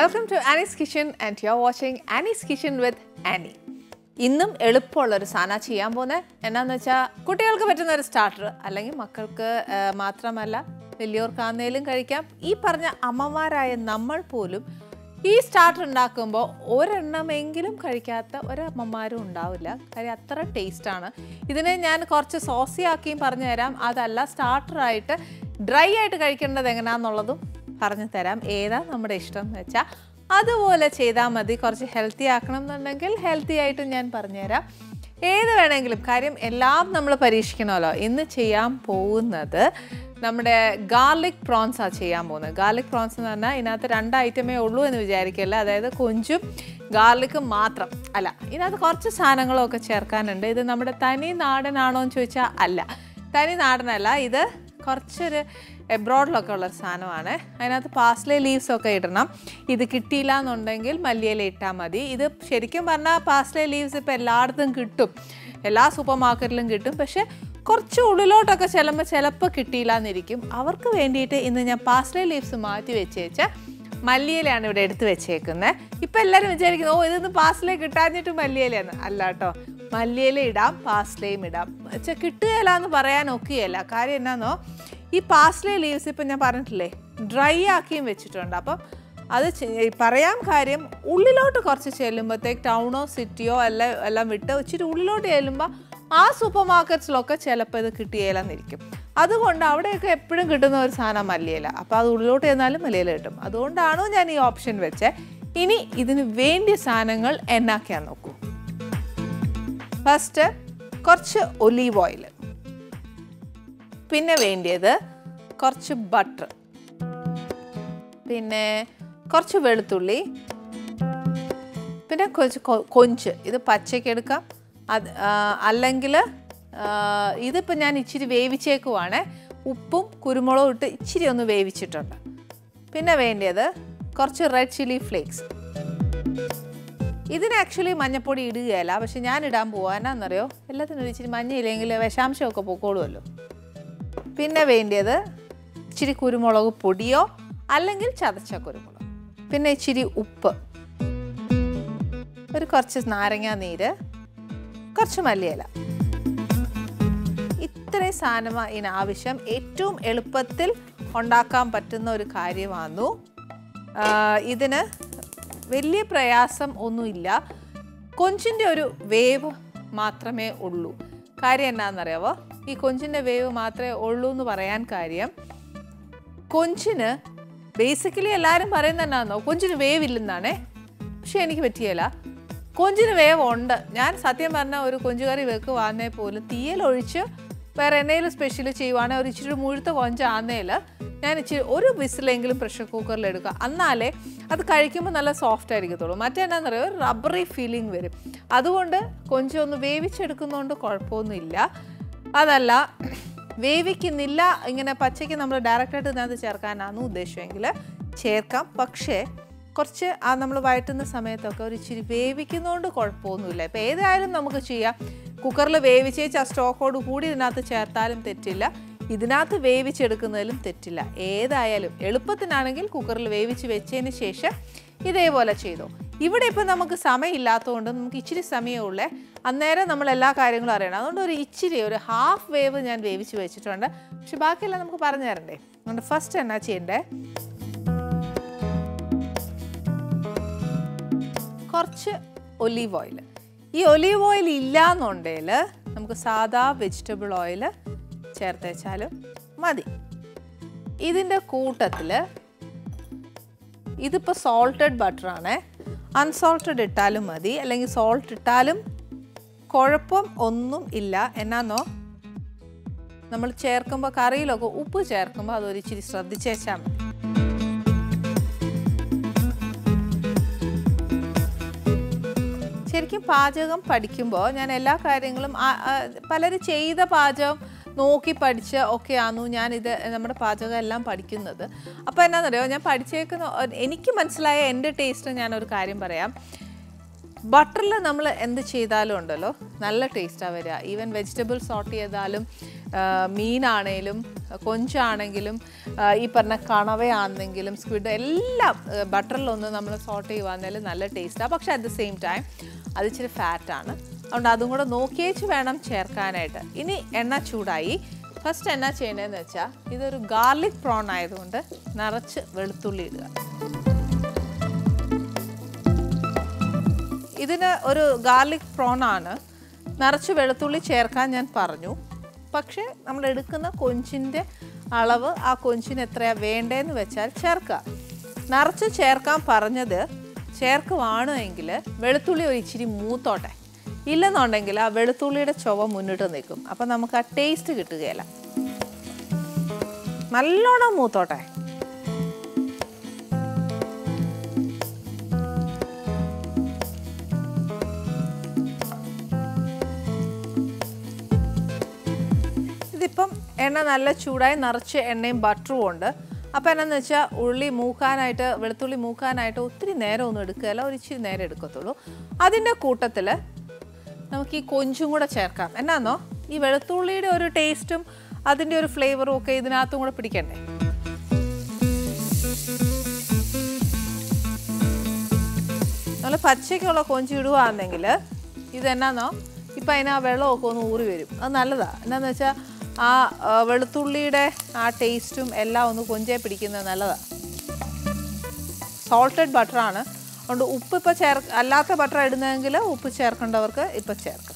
Welcome to Annie's kitchen and you are watching Annie's kitchen with Annie ഇന്നും എളുപ്പമുള്ള ഒരു സാധനം ചെയ്യാൻ പോകുന്നത് എന്നാന്ന് വെച്ചാൽ കുട്ടികൾക്ക് പറ്റുന്ന ഒരു സ്റ്റാർട്ടർ അല്ലെങ്കിൽ മക്കൾക്ക് ആ, മാത്രമല്ല വലിയവർക്കാന്നേലും കഴിക്കാം ഈ പറഞ്ഞ അമ്മമാരായ നമ്മൾ പോലും ഈ സ്റ്റാർട്ടർ ഉണ്ടാക്കുമ്പോൾ ഒരെണ്ണമെങ്കിലും കഴിക്കാത്ത ഒരമ്മമാരും ഉണ്ടാവില്ല കാര്യം അത്ര ടേസ്റ്റാണ് ഇതിനെ ഞാൻ കുറച്ച് സോസി ആക്കിയും പറഞ്ഞു തരാം അതല്ല സ്റ്റാർട്ടറായിട്ട് ഡ്രൈ ആയിട്ട് കഴിക്കേണ്ടത് എങ്ങനെയാണെന്നുള്ളതും പറഞ്ഞു തരാം ഏതാ നമ്മുടെ ഇഷ്ടം എന്ന് വെച്ചാൽ അതുപോലെ ചെയ്താൽ മതി കുറച്ച് ഹെൽത്തി ആക്കണം എന്നുണ്ടെങ്കിൽ ഹെൽത്തി ആയിട്ട് ഞാൻ പറഞ്ഞുതരാം ഏത് വേണമെങ്കിലും കാര്യം എല്ലാം നമ്മൾ പരീക്ഷിക്കണമല്ലോ ഇന്ന് ചെയ്യാൻ പോകുന്നത് നമ്മുടെ ഗാർലിക് പ്രോൺസാണ് ചെയ്യാൻ പോകുന്നത് ഗാർലിക് പ്രോൺസ് എന്ന് പറഞ്ഞാൽ ഇതിനകത്ത് രണ്ട് ഐറ്റമേ ഉള്ളൂ എന്ന് വിചാരിക്കല്ല അതായത് കൊഞ്ചും ഗാർലിക്കും മാത്രം അല്ല ഇതിനകത്ത് കുറച്ച് സാധനങ്ങളൊക്കെ ചേർക്കാനുണ്ട് ഇത് നമ്മുടെ തനി നാടനാണോ എന്ന് ചോദിച്ചാൽ അല്ല തനി നാടനല്ല ഇത് കുറച്ചൊരു എബ്രോഡിലൊക്കെ ഉള്ള സാധനമാണ് അതിനകത്ത് പാസ്ലേ ലീവ്സ് ഒക്കെ ഇടണം ഇത് കിട്ടിയില്ല എന്നുണ്ടെങ്കിൽ മല്ലിയില ഇട്ടാൽ മതി ഇത് ശരിക്കും പറഞ്ഞാൽ പാസ്ലേ ലീവ്സ് ഇപ്പോൾ എല്ലായിടത്തും കിട്ടും എല്ലാ സൂപ്പർ മാർക്കറ്റിലും കിട്ടും പക്ഷേ കുറച്ച് ഉള്ളിലോട്ടൊക്കെ ചെല്ലുമ്പോൾ ചിലപ്പോൾ കിട്ടിയില്ല എന്നിരിക്കും അവർക്ക് വേണ്ടിയിട്ട് ഇന്ന് ഞാൻ പാസ്ലേ ലീവ്സ് മാറ്റി വെച്ചേച്ച മല്ലിയിലയാണ് ഇവിടെ എടുത്ത് വെച്ചേക്കുന്നത് ഇപ്പം എല്ലാവരും വിചാരിക്കുന്നത് ഓ ഇതൊന്ന് പാസ്ലേ കിട്ടാഞ്ഞിട്ട് മല്ലിയിലയാണ് അല്ല കേട്ടോ മല്ലിയില ഇടാം പാസ്ലയും ഇടാം വെച്ചാൽ കിട്ടുകയില്ല എന്ന് പറയാൻ ഒക്കുകയല്ല കാര്യം എന്നാന്നോ ഈ പാസ്ലേ ലീവ്സ് ഇപ്പം ഞാൻ പറഞ്ഞിട്ടില്ലേ ഡ്രൈ ആക്കിയും വെച്ചിട്ടുണ്ട് അപ്പം അത് ചെ- പറയാൻ കാര്യം ഉള്ളിലോട്ട് കുറച്ച് ചെല്ലുമ്പോഴത്തേക്ക് ടൗണോ സിറ്റിയോ എല്ലാം എല്ലാം വിട്ട് ഇച്ചിരി ഉള്ളിലോട്ട് ചെല്ലുമ്പോൾ ആ സൂപ്പർ മാർക്കറ്റ്സിലൊക്കെ ചിലപ്പോൾ ഇത് കിട്ടുകയില്ലെന്നിരിക്കും അതുകൊണ്ട് അവിടെയൊക്കെ എപ്പോഴും കിട്ടുന്ന ഒരു സാധനം മല്ലിയില അപ്പോൾ അത് ഉള്ളിലോട്ട് ചെന്നാലും മല്ലിയില കിട്ടും അതുകൊണ്ടാണോ ഞാൻ ഈ ഓപ്ഷൻ വെച്ചത് ഇനി ഇതിന് വേണ്ടിയ സാധനങ്ങൾ എന്നാക്കിയാൽ നോക്കൂ ഫസ്റ്റ് കുറച്ച് ഒലീവ് ഓയിൽ പിന്നെ വേണ്ടിയത് കുറച്ച് ബട്ടർ പിന്നെ കുറച്ച് വെളുത്തുള്ളി പിന്നെ കുറച്ച് കൊ- കൊഞ്ച് ഇത് പച്ചയ്ക്ക് എടുക്കാം അത് അല്ലെങ്കിൽ ഇതിപ്പോൾ ഞാൻ ഇച്ചിരി വേവിച്ചേക്കുവാണ് ഉപ്പും കുരുമുളകും ഇട്ട് ഇച്ചിരി ഒന്ന് വേവിച്ചിട്ടുണ്ട് പിന്നെ വേണ്ടിയത് കുറച്ച് റെഡ് ചില്ലി ഫ്ലേക്സ് ഇതിന് ആക്ച്വലി മഞ്ഞപ്പൊടി ഇടുകയല്ല പക്ഷെ ഞാൻ ഇടാൻ പോവാ എന്നാന്നറിയോ എല്ലാത്തിനും ഒരു ഇച്ചിരി മഞ്ഞയില്ലെങ്കിൽ വിഷാംശമൊക്കെ പൊക്കോളുമല്ലോ പിന്നെ വേണ്ടിയത് ഇച്ചിരി കുരുമുളക് പൊടിയോ അല്ലെങ്കിൽ ചതച്ച കുരുമുളക് പിന്നെ ഇച്ചിരി ഉപ്പ് ഒരു കുറച്ച് നാരങ്ങാ നീര് കുറച്ച് മല്ലിയില ഇത്രയും സാധനമാണ് ഇതിന് ആവശ്യം ഏറ്റവും എളുപ്പത്തിൽ ഉണ്ടാക്കാൻ പറ്റുന്ന ഒരു കാര്യമാണു ആ, ഇതിന് വലിയ പ്രയാസം ഒന്നുമില്ല കൊഞ്ചിൻ്റെ ഒരു വേവ് മാത്രമേ ഉള്ളൂ കാര്യം എന്നാണെന്നറിയാവോ ഈ കൊഞ്ചിൻ്റെ വേവ് മാത്രമേ ഉള്ളൂ എന്ന് പറയാൻ കാര്യം കൊഞ്ചിന് ബേസിക്കലി എല്ലാവരും പറയുന്നത് എന്നാന്നോ കൊഞ്ചിന് വേവ് ഇല്ലെന്നാണേ പക്ഷെ എനിക്ക് പറ്റിയല്ല കൊഞ്ചിന് വേവ് ഉണ്ട് ഞാൻ സത്യം പറഞ്ഞ ഒരു കൊഞ്ച് കറി വെക്കുവാന്നേ പോലും തീയലൊഴിച്ച് വേറെ എന്തെങ്കിലും സ്പെഷ്യൽ ചെയ്യുവാണെങ്കിൽ ഒരു ഇച്ചിരി മുഴുത്ത കൊഞ്ചാന്നേൽ ഞാൻ ഇച്ചിരി ഒരു വിസിലെങ്കിലും പ്രഷർ കുക്കറിൽ എടുക്കുക എന്നാലേ അത് കഴിക്കുമ്പോൾ നല്ല സോഫ്റ്റ് ആയിരിക്കത്തുള്ളൂ മറ്റെന്നാന്നറിയോ ഒരു റബ്ബറി ഫീലിംഗ് വരും അതുകൊണ്ട് കൊഞ്ചൊന്ന് വേവിച്ചെടുക്കുന്നതുകൊണ്ട് കുഴപ്പമൊന്നുമില്ല അതല്ല വേവിക്കുന്നില്ല ഇങ്ങനെ പച്ചയ്ക്ക് നമ്മൾ ഡയറക്റ്റായിട്ട് ഇതിനകത്ത് ചേർക്കാനാണ് ഉദ്ദേശമെങ്കിൽ ചേർക്കാം പക്ഷേ കുറച്ച് ആ നമ്മൾ വഴറ്റുന്ന സമയത്തൊക്കെ ഒരു ഇച്ചിരി വേവിക്കുന്നതുകൊണ്ട് കുഴപ്പമൊന്നുമില്ല ഇപ്പോൾ ഏതായാലും നമുക്ക് ചെയ്യാം കുക്കറിൽ വേവിച്ചേച്ച് ആ സ്റ്റോക്കോട് കൂടി ഇതിനകത്ത് ചേർത്താലും തെറ്റില്ല ഇതിനകത്ത് വേവിച്ചെടുക്കുന്നതിലും തെറ്റില്ല ഏതായാലും എളുപ്പത്തിനാണെങ്കിൽ കുക്കറിൽ വേവിച്ച് വെച്ചതിന് ശേഷം ഇതേപോലെ ചെയ്തോ ഇവിടെ ഇപ്പം നമുക്ക് സമയമില്ലാത്തതുകൊണ്ട് നമുക്ക് ഇച്ചിരി സമയമുള്ളേ അന്നേരം നമ്മൾ എല്ലാ കാര്യങ്ങളും അറിയണം അതുകൊണ്ട് ഒരു ഇച്ചിരി ഒരു ഹാഫ് വേവ് ഞാൻ വേവിച്ച് വെച്ചിട്ടുണ്ട് പക്ഷെ ബാക്കിയെല്ലാം നമുക്ക് പറഞ്ഞു തരണ്ടേ അതുകൊണ്ട് ഫസ്റ്റ് എന്നാ ചെയ്യണ്ടേ കുറച്ച് ഒലീവ് ഓയിൽ ഈ ഒലീവ് ഓയിൽ ഇല്ല എന്നുണ്ടെങ്കിൽ നമുക്ക് സാധാ വെജിറ്റബിൾ ഓയിൽ ചേർത്തേച്ചാലും മതി ഇതിൻ്റെ കൂട്ടത്തിൽ ഇതിപ്പോൾ സോൾട്ടഡ് ബട്ടറാണ് അൺസോൾട്ടഡ് ഇട്ടാലും മതി അല്ലെങ്കിൽ സോൾട്ട് ഇട്ടാലും കുഴപ്പം ഒന്നും ഇല്ല എന്നാന്നോ നമ്മൾ ചേർക്കുമ്പോൾ കറിയിലൊക്കെ ഉപ്പ് ചേർക്കുമ്പോൾ അതൊരു ഇച്ചിരി ശ്രദ്ധിച്ചേച്ചാൽ മതി ശരിക്കും പാചകം പഠിക്കുമ്പോൾ ഞാൻ എല്ലാ കാര്യങ്ങളും പലരും ചെയ്ത പാചകം നോക്കി പഠിച്ച് ഒക്കെയാണു ഞാനിത് നമ്മുടെ പാചകം എല്ലാം പഠിക്കുന്നത് അപ്പോൾ എന്നാണെന്നറിയോ ഞാൻ പഠിച്ചേക്കുന്ന എനിക്ക് മനസ്സിലായ എൻ്റെ ടേസ്റ്റ് ഞാനൊരു കാര്യം പറയാം ബട്ടറിൽ നമ്മൾ എന്ത് ചെയ്താലും ഉണ്ടല്ലോ നല്ല ടേസ്റ്റാണ് വരിക ഈവൻ വെജിറ്റബിൾ സോട്ട് ചെയ്താലും ആ, മീനാണേലും കൊഞ്ചാണെങ്കിലും ആ, ഈ പറഞ്ഞ കണവയാണെങ്കിലും സ്ക്വിഡ് എല്ലാം ബട്ടറിലൊന്ന് നമ്മൾ സോട്ട് ചെയ്യുവാന്നേൽ നല്ല ടേസ്റ്റാണ് പക്ഷേ അറ്റ് ദ സെയിം ടൈം അത് ഇച്ചിരി ഫാറ്റാണ് അതുകൊണ്ട് അതും കൂടെ നോക്കിയേച്ച് വേണം ചേർക്കാനായിട്ട് ഇനി എണ്ണ ചൂടായി ഫസ്റ്റ് എന്നാ ചെയ്യേണ്ടതെന്ന് വെച്ചാൽ ഇതൊരു ഗാർലിക് പ്രോൺ ആയതുകൊണ്ട് നിറച്ച് വെളുത്തുള്ളി ഇടുക ഇതിന് ഒരു ഗാർലിക് പ്രോൺ ആണ് നിറച്ച് വെളുത്തുള്ളി ചേർക്കാൻ ഞാൻ പറഞ്ഞു പക്ഷേ നമ്മൾ എടുക്കുന്ന കൊഞ്ചിൻ്റെ അളവ് ആ കൊഞ്ചിന് എത്രയാണ് വേണ്ടതെന്ന് വെച്ചാൽ ചേർക്കുക നിറച്ച് ചേർക്കാൻ പറഞ്ഞത് ചേർക്കുവാണെങ്കിൽ വെളുത്തുള്ളി ഒരു ഇച്ചിരി മൂത്തോട്ടെ ഇല്ലെന്നുണ്ടെങ്കിൽ ആ വെളുത്തുള്ളിയുടെ ചുവ മുന്നിട്ട് നിൽക്കും അപ്പം നമുക്ക് ആ ടേസ്റ്റ് കിട്ടുകയില്ല നല്ലോണം മൂത്തോട്ടെ ഇതിപ്പം എണ്ണ നല്ല ചൂടായി നിറച്ച് എണ്ണയും ബട്ടറും ഉണ്ട് അപ്പോൾ എന്നാന്ന് വെച്ചാൽ ഉള്ളി മൂക്കാനായിട്ട് വെളുത്തുള്ളി മൂക്കാനായിട്ട് ഒത്തിരി നേരം ഒന്നും എടുക്കുകയല്ല ഒരു ഇച്ചിരി നേരം എടുക്കത്തുള്ളൂ അതിൻ്റെ കൂട്ടത്തിൽ നമുക്ക് ഈ കൊഞ്ചും കൂടെ ചേർക്കാം എന്നാന്നോ ഈ വെളുത്തുള്ളിയുടെ ഒരു ടേസ്റ്റും അതിൻ്റെ ഒരു ഫ്ലേവറും ഒക്കെ ഇതിനകത്തും കൂടെ പിടിക്കണ്ടേ നമ്മൾ പച്ചയ്ക്കുള്ള കൊഞ്ച് ഇടുകയാണെങ്കിൽ ഇതെന്നാന്നോ ഇപ്പം അതിന് ആ വെള്ളമൊക്കെ ഒന്ന് ഊറി വരും അത് നല്ലതാണ് എന്നാന്ന് വെച്ചാൽ ആ ആ, വെളുത്തുള്ളിയുടെ ആ ടേസ്റ്റും എല്ലാം ഒന്ന് കൊഞ്ചേ പിടിക്കുന്നത് നല്ലതാണ് സോൾട്ടഡ് ബട്ടറാണ് അതുകൊണ്ട് ഉപ്പ് ഇപ്പോൾ ചേർ അല്ലാത്ത ബട്ടർ ഇടുന്നതെങ്കിൽ ഉപ്പ് ചേർക്കേണ്ടവർക്ക് ഇപ്പം ചേർക്കാം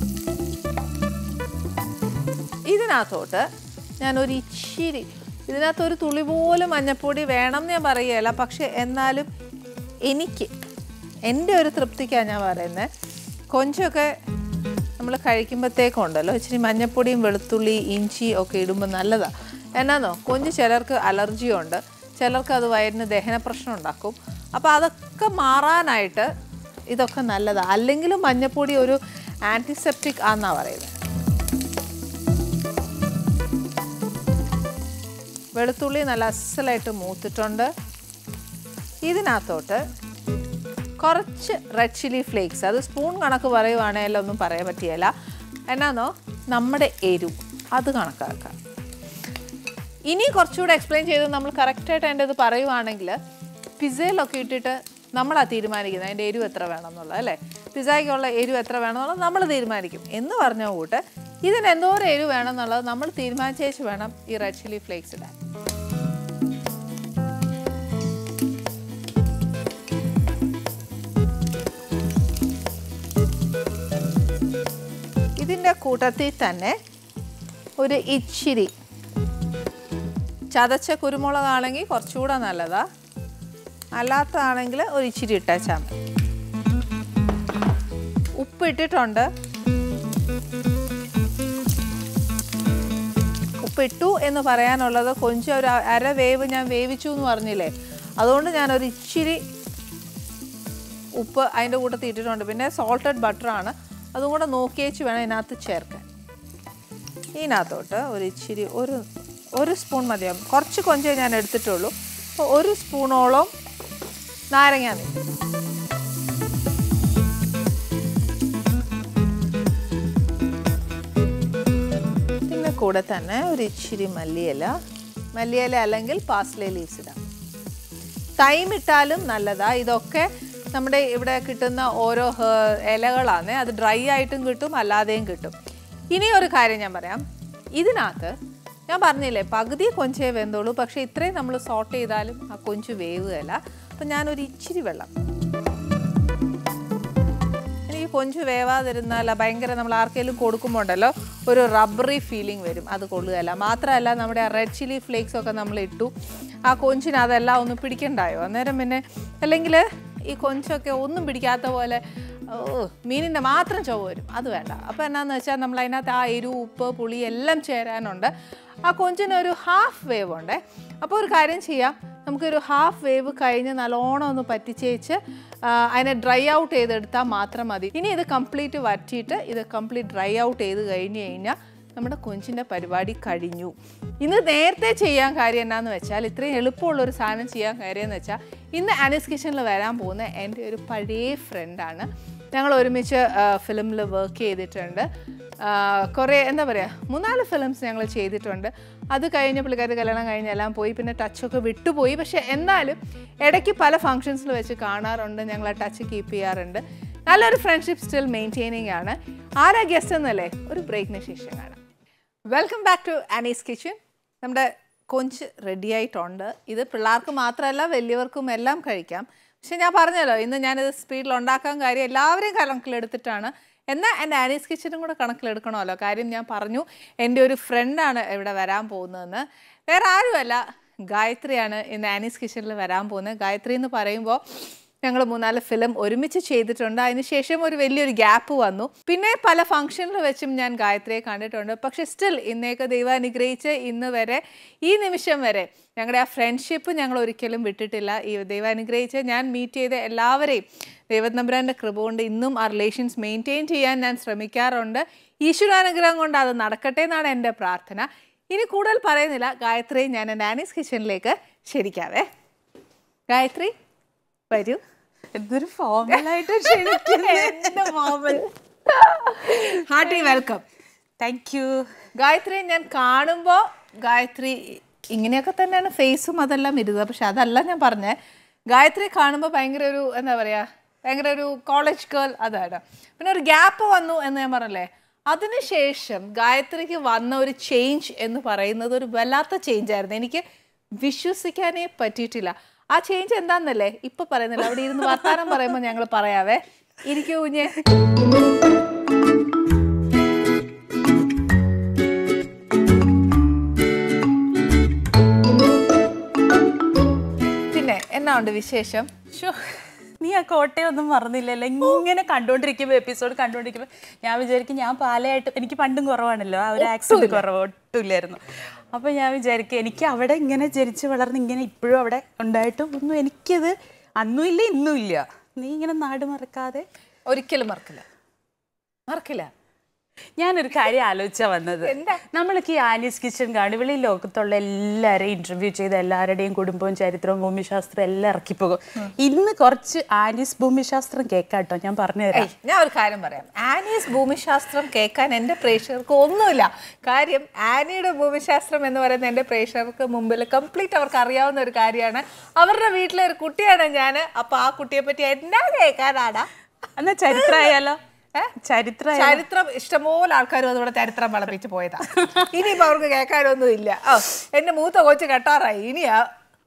ഇതിനകത്തോട്ട് ഞാനൊരു ഇച്ചിരി ഇതിനകത്ത് ഒരു തുള്ളി പോലും മഞ്ഞപ്പൊടി വേണം എന്ന് ഞാൻ പറയുകയല്ല പക്ഷേ എന്നാലും എനിക്ക് എൻ്റെ ഒരു തൃപ്തിക്കാണ് ഞാൻ പറയുന്നത് കൊഞ്ചൊക്കെ നമ്മൾ കഴിക്കുമ്പോഴത്തേക്കും ഉണ്ടല്ലോ ഇച്ചിരി മഞ്ഞപ്പൊടിയും വെളുത്തുള്ളി ഇഞ്ചി ഒക്കെ ഇടുമ്പോൾ നല്ലതാണ് എന്നാന്നോ കൊഞ്ച് ചിലർക്ക് അലർജി ഉണ്ട് ചിലർക്ക് അത് വയറിന് ദഹന പ്രശ്നം ഉണ്ടാക്കും അപ്പോൾ അതൊക്കെ മാറാനായിട്ട് ഇതൊക്കെ നല്ലതാണ് അല്ലെങ്കിലും മഞ്ഞപ്പൊടി ഒരു ആൻറ്റിസെപ്റ്റിക് ആണെന്നാണ് പറയുന്നത് വെളുത്തുള്ളി നല്ല അസലായിട്ട് മൂത്തിട്ടുണ്ട് ഇതിനകത്തോട്ട് കുറച്ച് റെഡ് ചില്ലി ഫ്ലേക്സ് അത് സ്പൂൺ കണക്ക് പറയുവാണെങ്കിൽ ഒന്നും പറയാൻ പറ്റിയല്ല എന്നാന്നോ നമ്മുടെ എരു അത് കണക്കാക്കാം ഇനി കുറച്ചുകൂടെ എക്സ്പ്ലെയിൻ ചെയ്ത് നമ്മൾ കറക്റ്റായിട്ട് എൻ്റെ ഇത് പറയുവാണെങ്കിൽ പിസയിലൊക്കെ ഇട്ടിട്ട് നമ്മളാ തീരുമാനിക്കുന്നത് അതിൻ്റെ എരിവ് എത്ര വേണം എന്നുള്ളത് അല്ലേ പിസയ്ക്കുള്ള എരിവ് എത്ര വേണം എന്നുള്ളത് നമ്മൾ തീരുമാനിക്കും എന്ന് പറഞ്ഞ കൂട്ട് ഇതിന് എന്തോരം എരിവ് വേണം എന്നുള്ളത് നമ്മൾ തീരുമാനിച്ചേച്ച് വേണം ഈ റെഡ് ചില്ലി ഫ്ലേക്സ് ഇടാൻ ഇതിൻ്റെ കൂട്ടത്തിൽ തന്നെ ഒരു ഇച്ചിരി ചതച്ച കുരുമുളകാണെങ്കിൽ കുറച്ചുകൂടെ നല്ലതാ അല്ലാത്തതാണെങ്കിൽ ഒരു ഇച്ചിരി ഇട്ടേച്ചാൽ മതി ഉപ്പ് ഇട്ടിട്ടുണ്ട് ഉപ്പിട്ടു എന്ന് പറയാനുള്ളത് കൊഞ്ച് ഒരു അര വേവ് ഞാൻ വേവിച്ചു എന്ന് പറഞ്ഞില്ലേ അതുകൊണ്ട് ഞാനൊരു ഇച്ചിരി ഉപ്പ് അതിൻ്റെ കൂട്ടത്തിൽ ഇട്ടിട്ടുണ്ട് പിന്നെ സോൾട്ടഡ് ബട്ടറാണ് അതും കൂടെ നോക്കിയേച്ച് വേണം ഇതിനകത്ത് ചേർക്കാൻ ഇതിനകത്തോട്ട് ഒരു ഇച്ചിരി ഒരു ഒരു സ്പൂൺ മതിയാവും കുറച്ച് കൊഞ്ചേ ഞാൻ എടുത്തിട്ടുള്ളൂ അപ്പോൾ ഒരു സ്പൂണോളം നാരങ്ങ നീര് പിന്നെ കൂടെ തന്നെ ഒരു ഇച്ചിരി മല്ലിയില മല്ലിയില അല്ലെങ്കിൽ പാസ്ലേ ലീവ്സ് ഇടാം തൈം ഇട്ടാലും നല്ലതാ ഇതൊക്കെ നമ്മുടെ ഇവിടെ കിട്ടുന്ന ഓരോ ഹേ- ഇലകളാണ് അത് ഡ്രൈ ആയിട്ടും കിട്ടും അല്ലാതെയും കിട്ടും ഇനി ഒരു കാര്യം ഞാൻ പറയാം ഇതിനകത്ത് ഞാൻ പറഞ്ഞില്ലേ പകുതി കൊഞ്ചേ വെന്തോളൂ പക്ഷേ ഇത്രയും നമ്മൾ സോട്ട് ചെയ്താലും ആ കൊഞ്ച് വേവുകയല്ല അപ്പം ഞാനൊരു ഇച്ചിരി വെള്ളം എനിക്ക് കൊഞ്ച് വേവാതിരുന്നാൽ ഭയങ്കര നമ്മൾ ആർക്കെങ്കിലും കൊടുക്കുമ്പോൾ ഉണ്ടല്ലോ ഒരു റബ്ബറി ഫീലിംഗ് വരും അത് കൊള്ളുകയല്ല മാത്രമല്ല നമ്മുടെ ആ റെഡ് ചില്ലി ഫ്ലേക്സ് ഒക്കെ നമ്മൾ ഇട്ടു ആ കൊഞ്ചിന് അതെല്ലാം ഒന്ന് പിടിക്കണ്ടായോ അന്നേരം പിന്നെ അല്ലെങ്കിൽ ഈ കൊഞ്ചൊക്കെ ഒന്നും പിടിക്കാത്ത പോലെ ഓ മീനിൻ്റെ മാത്രം ചുവ വരും അത് വേണ്ട അപ്പോൾ എന്നാന്ന് വെച്ചാൽ നമ്മൾ അതിനകത്ത് ആ എരിവ് ഉപ്പ് പുളി എല്ലാം ചേരാനുണ്ട് ആ കൊഞ്ചിന് ഒരു ഹാഫ് വേവ് ഉണ്ട് അപ്പോൾ ഒരു കാര്യം ചെയ്യാം നമുക്കൊരു ഹാഫ് വേവ് കഴിഞ്ഞ് നല്ലോണം ഒന്ന് പറ്റിച്ചേച്ച് ആ, അതിനെ ഡ്രൈ ഔട്ട് ചെയ്തെടുത്താൽ മാത്രം മതി ഇനി ഇത് കംപ്ലീറ്റ് വറ്റിയിട്ട് ഇത് കംപ്ലീറ്റ് ഡ്രൈ ഔട്ട് ചെയ്ത് കഴിഞ്ഞ് കഴിഞ്ഞാൽ നമ്മുടെ കൊഞ്ചിൻ്റെ പരിപാടി കഴിഞ്ഞു ഇന്ന് നേരത്തെ ചെയ്യാൻ കാര്യം എന്നാന്ന് വെച്ചാൽ ഇത്രയും എളുപ്പമുള്ള ഒരു സാധനം ചെയ്യാൻ കാര്യം എന്ന് വെച്ചാൽ ഇന്ന് ആനീസ് കിച്ചണിൽ വരാൻ പോകുന്ന എൻ്റെ ഒരു പഴയ ഫ്രണ്ടാണ് ഞങ്ങൾ ഒരുമിച്ച് ഫിലിമിൽ വർക്ക് ചെയ്തിട്ടുണ്ട് കുറേ എന്താ പറയുക മൂന്നാല് ഫിലിംസ് ഞങ്ങൾ ചെയ്തിട്ടുണ്ട് അത് കഴിഞ്ഞ് പുള്ളിക്കാരി കല്യാണം കഴിഞ്ഞ് എല്ലാം പോയി പിന്നെ ടച്ചൊക്കെ വിട്ടുപോയി പക്ഷെ എന്നാലും ഇടയ്ക്ക് പല ഫങ്ഷൻസിൽ വെച്ച് കാണാറുണ്ട് ഞങ്ങൾ ആ ടച്ച് കീപ്പ് ചെയ്യാറുണ്ട് നല്ലൊരു ഫ്രണ്ട്ഷിപ്പ് സ്റ്റിൽ മെയിൻറ്റെയിനിങ് ആണ് ആരാ ഗസ്റ്റ് എന്നല്ലേ ഒരു ബ്രേക്കിന് ശേഷം കാണാം welcome back to Annie's kitchen നമ്മുടെ കൊഞ്ച് റെഡി ആയിട്ടുണ്ട് ഇത് പിള്ളേർക്ക് മാത്രമല്ല വലിയവർക്കും എല്ലാം കഴിക്കാം പക്ഷെ ഞാൻ പറഞ്ഞല്ലോ ഇന്ന് ഞാനിത് സ്പീഡിൽ ഉണ്ടാക്കാൻ കാര്യം എല്ലാവരെയും കണക്കിലെടുത്തിട്ടാണ് എന്നാൽ എൻ്റെ ആനീസ് കിച്ചനും കൂടെ കണക്കിലെടുക്കണമല്ലോ കാര്യം ഞാൻ പറഞ്ഞു എൻ്റെ ഒരു ഫ്രണ്ടാണ് ഇവിടെ വരാൻ പോകുന്നതെന്ന് വേറെ ആരുമല്ല ഗായത്രിയാണ് ഇന്ന് ആനീസ് കിച്ചണിൽ വരാൻ പോകുന്നത് ഗായത്രി എന്ന് പറയുമ്പോൾ ഞങ്ങൾ മൂന്നാല് ഫിലിം ഒരുമിച്ച് ചെയ്തിട്ടുണ്ട് അതിനുശേഷം ഒരു വലിയൊരു ഗ്യാപ്പ് വന്നു പിന്നെ പല ഫംഗ്ഷനിൽ വെച്ചും ഞാൻ ഗായത്രിയെ കണ്ടിട്ടുണ്ട് പക്ഷെ സ്റ്റിൽ ഇന്നേക്ക് ദൈവം അനുഗ്രഹിച്ച് ഇന്ന് വരെ ഈ നിമിഷം വരെ ഞങ്ങളുടെ ആ ഫ്രണ്ട്ഷിപ്പ് ഞങ്ങൾ ഒരിക്കലും വിട്ടിട്ടില്ല ഈ ദൈവം അനുഗ്രഹിച്ച് ഞാൻ മീറ്റ് ചെയ്ത എല്ലാവരെയും ദൈവനമ്പുരാൻ്റെ കൃപ കൊണ്ട് ഇന്നും ആ റിലേഷൻസ് മെയിൻറ്റെയിൻ ചെയ്യാൻ ഞാൻ ശ്രമിക്കാറുണ്ട് ഈശ്വരാനുഗ്രഹം കൊണ്ട് അത് നടക്കട്ടെ എന്നാണ് എൻ്റെ പ്രാർത്ഥന ഇനി കൂടുതൽ പറയുന്നില്ല ഗായത്രി ഞാൻ എൻ്റെ ആനീസ് കിച്ചണിലേക്ക് ക്ഷണിക്കാവേ ഗായത്രി വരൂ എന്തൊരു ഫോർമലായിട്ട് hearty welcome thank you Gayathri ഞാൻ കാണുമ്പോൾ ഗായത്രി ഇങ്ങനെയൊക്കെ തന്നെയാണ് ഫേസും അതെല്ലാം ഇരുന്നത് പക്ഷെ അതല്ല ഞാൻ പറഞ്ഞേ ഗായത്രി കാണുമ്പോൾ ഭയങ്കര ഒരു എന്താ പറയുക ഭയങ്കര ഒരു കോളേജ് ഗേൾ അതാണ് പിന്നെ ഒരു ഗ്യാപ്പ് വന്നു എന്ന് ഞാൻ പറഞ്ഞല്ലേ അതിനുശേഷം ഗായത്രിക്ക് വന്ന ഒരു ചേഞ്ച് എന്ന് പറയുന്നത് ഒരു വല്ലാത്ത ചേഞ്ച് ആയിരുന്നു എനിക്ക് വിശ്വസിക്കാനേ പറ്റിയിട്ടില്ല ആ ചേഞ്ച് എന്താന്നല്ലേ ഇപ്പൊ പറയുന്നില്ല അവിടെ ഇരുന്ന് വർത്താനം പറയുമ്പോൾ ഞങ്ങൾ പറയാവേ ഇരിക്കൂ കുഞ്ഞെ പിന്നെ എന്നാ ഉണ്ട് വിശേഷം ശ്ശോ, നീ ആ കോട്ടയം ഒന്നും മറന്നില്ലല്ലോ ഇങ്ങനെ കണ്ടോണ്ടിരിക്കുമ്പോ എപ്പിസോഡ് കണ്ടോണ്ടിരിക്കുമ്പോ ഞാൻ വിചാരിക്കും ഞാൻ പാലയായിട്ട് എനിക്ക് പണ്ടും കുറവാണല്ലോ ആ ഒരു ആക്സിഡന്റ് കുറവ് ഒട്ടുമില്ലായിരുന്നു അപ്പൊ ഞാൻ വിചാരിക്കും എനിക്ക് അവിടെ ഇങ്ങനെ ജനിച്ച് വളർന്ന് ഇങ്ങനെ ഇപ്പോഴും അവിടെ ഉണ്ടായിട്ടും ഒന്നും എനിക്കത് അന്നും ഇല്ല ഇന്നും ഇല്ല നീ ഇങ്ങനെ നാട് മറക്കാതെ ഒരിക്കലും മറക്കില്ല മറക്കില്ല ഞാനൊരു കാര്യം ആലോചിച്ചാ വന്നത് നമ്മളൊക്കെ ഈ ആനീസ് കിച്ചൺ കാണും ഇവിടെ ഈ ലോകത്തുള്ള എല്ലാവരെയും ഇന്റർവ്യൂ ചെയ്ത് എല്ലാവരുടെയും കുടുംബവും ചരിത്രവും ഭൂമിശാസ്ത്രം എല്ലാം ഇറക്കിപ്പോകും ഇന്ന് കുറച്ച് ആനീസ് ഭൂമിശാസ്ത്രം കേൾക്കാട്ടോ ഞാൻ പറഞ്ഞുതരാം ഏയ്, ഞാൻ ഒരു കാര്യം പറയാം ആനീസ് ഭൂമിശാസ്ത്രം കേൾക്കാൻ എൻ്റെ പ്രേക്ഷകർക്ക് ഒന്നുമില്ല കാര്യം ആനിയുടെ ഭൂമിശാസ്ത്രം എന്ന് പറയുന്ന എൻ്റെ പ്രേക്ഷകർക്ക് മുമ്പിൽ കംപ്ലീറ്റ് അവർക്ക് അറിയാവുന്ന ഒരു കാര്യമാണ് അവരുടെ വീട്ടിലെ ഒരു കുട്ടിയാണ് ഞാൻ അപ്പൊ ആ കുട്ടിയെ പറ്റി എന്നാ കേൾക്കാനാടാ എന്നാ ചരിത്രമായാലോ ചരിത്ര ചരിത്രം ഇഷ്ടംപോലെ ആൾക്കാരും അതുകൂടെ ചരിത്രം വളപ്പിച്ച് പോയതാ ഇനിയിപ്പോ അവർക്ക് കേൾക്കാനൊന്നും ഇല്ല ഓ എന്റെ മൂത്ത കൊച്ചു കെട്ടാറായി ഇനിയാ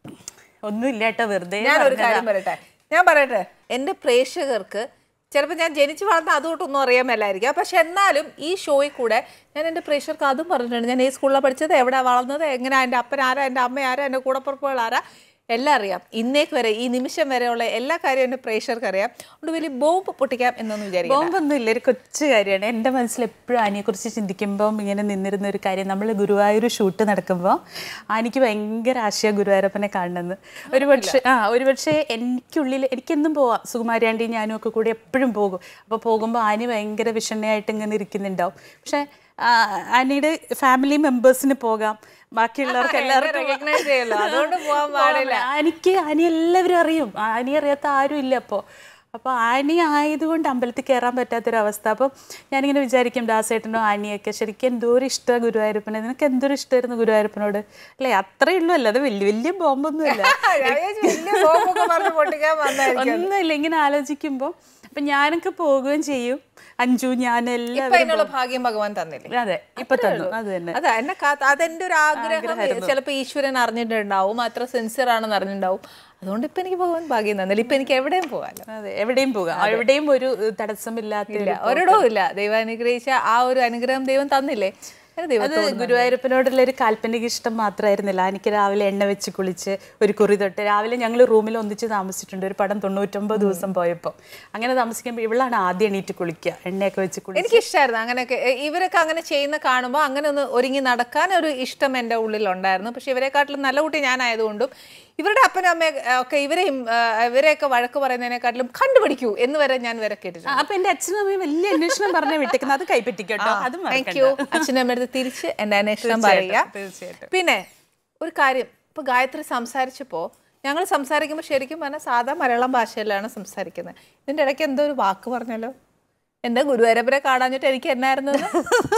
ഒന്നും ഇല്ല കേട്ടോ വെറുതെ ഞാനൊരു കാര്യം പറയട്ടെ ഞാൻ പറയട്ടെ എൻ്റെ പ്രേക്ഷകർക്ക് ചിലപ്പോൾ ഞാൻ ജനിച്ചു വളർന്ന അതുകൊണ്ടൊന്നും അറിയാൻ മേലായിരിക്കാം പക്ഷെ എന്നാലും ഈ ഷോയിൽ കൂടെ ഞാൻ എൻ്റെ പ്രേക്ഷകർക്ക് അതും പറഞ്ഞിട്ടുണ്ട് ഞാൻ ഈ സ്കൂളിലാണ് പഠിച്ചത് എവിടെ വളർന്നത് എങ്ങനെ എൻ്റെ അപ്പൻ ആരാ എൻ്റെ അമ്മ ആരാ എൻ്റെ കൂടപ്പുറപ്പുകൾ ആരാ എല്ലാം അറിയാം ഇന്നേക്ക് വരെ ഈ നിമിഷം വരെയുള്ള എല്ലാ കാര്യവും എൻ്റെ പ്രേക്ഷകർക്ക് അറിയാം അതുകൊണ്ട് വലിയ ബോംബ് പൊട്ടിക്കാം എന്നൊന്നും വിചാരിക്കും ബോംബൊന്നും ഇല്ല ഒരു കൊച്ചു കാര്യമാണ് എൻ്റെ മനസ്സിൽ എപ്പോഴും ആനയെക്കുറിച്ച് ചിന്തിക്കുമ്പം ഇങ്ങനെ നിന്നിരുന്ന ഒരു കാര്യം നമ്മൾ ഗുരുവായൂർ ഷൂട്ട് നടക്കുമ്പോൾ ആനിക്ക് ഭയങ്കര ആശയ ഗുരുവായൂരപ്പനെ കാണണമെന്ന് ഒരു പക്ഷേ ആ ഒരു പക്ഷേ എനിക്കുള്ളിൽ എനിക്കെന്നും പോവാം സുകുമാരിയാണ്ടി ഞാനും ഒക്കെ കൂടി എപ്പോഴും പോകും അപ്പോൾ പോകുമ്പോൾ ആനി ഭയങ്കര വിഷണ്ണയായിട്ട് ഇങ്ങനെ ഇരിക്കുന്നുണ്ടാവും പക്ഷേ ആ, ആനിയുടെ ഫാമിലി മെമ്പേഴ്സിന് പോകാം ബാക്കിയുള്ളവർക്ക് എല്ലാവർക്കും recognize ചെയ്യല്ലോ. അതുകൊണ്ട് പോകാൻ പാടില്ല. ആനിക്ക് ആനി എല്ലാവരും അറിയും ആനി അറിയാത്ത ആരും ഇല്ല അപ്പോൾ അപ്പോൾ ആനി ആയതുകൊണ്ട് അമ്പലത്തിൽ കയറാൻ പറ്റാത്തൊരവസ്ഥ അപ്പം ഞാനിങ്ങനെ വിചാരിക്കും ദാസേട്ടനോ ആനിയൊക്കെ ശരിക്കും എന്തോരം ഇഷ്ടമാണ് ഗുരുവായൂരപ്പനെ നിനക്ക് എന്തോരം ഇഷ്ടമായിരുന്നു ഗുരുവായൂരപ്പനോട് അല്ലേ അത്രേ ഉള്ളൂ അല്ലാതെ വലിയ വലിയ ബോംബൊന്നുമില്ല ഞാൻ വിചാരിച്ചു വലിയ ബോംബൊക്കെ പറഞ്ഞ് പൊട്ടിക്കാൻ വന്നായിരിക്കും ഒന്നുമില്ല ഇങ്ങനെ ആലോചിക്കുമ്പോൾ അപ്പം ഞാനൊക്കെ പോവുകയും ചെയ്യും അഞ്ചു ഞാൻ ഇപ്പൊ എല്ലാവരും അതിനുള്ള ഭാഗ്യം ഭഗവാൻ തന്നില്ലേ അതെ ഇപ്പൊ തന്നു അത് തന്നെ അതാ എന്നെ കാത്ത അതെന്റെ ഒരു ആഗ്രഹം ചിലപ്പോ ഈശ്വരൻ അറിഞ്ഞിട്ടുണ്ടാവും അത്ര സിൻസിയർ ആണെന്ന് അറിഞ്ഞിട്ടുണ്ടാവും അതുകൊണ്ട് ഇപ്പൊ എനിക്ക് ഭഗവാൻ ഭാഗ്യം തന്നില്ല ഇപ്പൊ എനിക്ക് എവിടെയും പോകാലോ അതെ എവിടെയും പോകാം എവിടെയും ഒരു ഏഹ്, തടസ്സമില്ലാത്ത ഇല്ല ഒരിടവും ഇല്ല ദൈവം അനുഗ്രഹിച്ച ആ ഒരു അനുഗ്രഹം ദൈവം തന്നില്ലേ അത് അത് ദൈവത്തോട് ഗുരുവായൂരപ്പനോടുള്ള ഒരു കാൽപ്പനിക ഇഷ്ടം മാത്രമായിരുന്നില്ല എനിക്ക് രാവിലെ എണ്ണ വെച്ച് കുളിച്ച് ഒരു കുറി തൊട്ട് രാവിലെ ഞങ്ങൾ റൂമിൽ ഒന്നിച്ച് താമസിച്ചിട്ടുണ്ട് ഒരു പടം തൊണ്ണൂറ്റൊമ്പത് ദിവസം പോയപ്പോൾ അങ്ങനെ താമസിക്കുമ്പോൾ ഇവളാണ് ആദ്യം എണീറ്റ് കുളിക്കുക എണ്ണയൊക്കെ വെച്ച് കുളിക്കുക എനിക്ക് ഇഷ്ടമായിരുന്നു അങ്ങനെയൊക്കെ എ, ഇവരൊക്കെ അങ്ങനെ ചെയ്യുന്ന കാണുമ്പോൾ അങ്ങനെ ഒന്ന് ഒരുങ്ങി നടക്കാൻ ഒരു ഇഷ്ടം എൻ്റെ ഉള്ളിലുണ്ടായിരുന്നു പക്ഷെ ഇവരെക്കാട്ടിലും നല്ല കുട്ടി ഞാനായതുകൊണ്ടും ഇവരുടെ അപ്പനും അമ്മയും ഒക്കെ ഇവരെയും ആ, ഇവരെയൊക്കെ വഴക്ക് പറയുന്നതിനെക്കാട്ടിലും കണ്ടുപിടിക്കൂ എന്ന് വരെ ഞാൻ വരെ കേട്ടിട്ടുണ്ട് അപ്പൊ എന്റെ അച്ഛനും അമ്മയും വലിയ അന്വേഷണം പറഞ്ഞ വിട്ടേക്കുന്നത് അത് കൈപ്പറ്റിക്കട്ടോ അത് താങ്ക് യു അച്ഛനും അമ്മയുടെ തിരിച്ച് എൻ്റെ അന്വേഷണം പറയുക തീർച്ചയായിട്ടും. പിന്നെ ഒരു കാര്യം ഇപ്പൊ ഗായത്രി സംസാരിച്ചപ്പോൾ ഞങ്ങൾ സംസാരിക്കുമ്പോൾ ശരിക്കും പറഞ്ഞാൽ സാധാ മലയാളം ഭാഷയിലാണ് സംസാരിക്കുന്നത് ഇതിന്റെ ഇടയ്ക്ക് എന്തോ ഒരു വാക്ക് പറഞ്ഞല്ലോ എന്റെ ഗുരുവായൂരപ്പനെ കാണാഞ്ഞിട്ട് എനിക്ക് എന്നായിരുന്നു എന്ന്?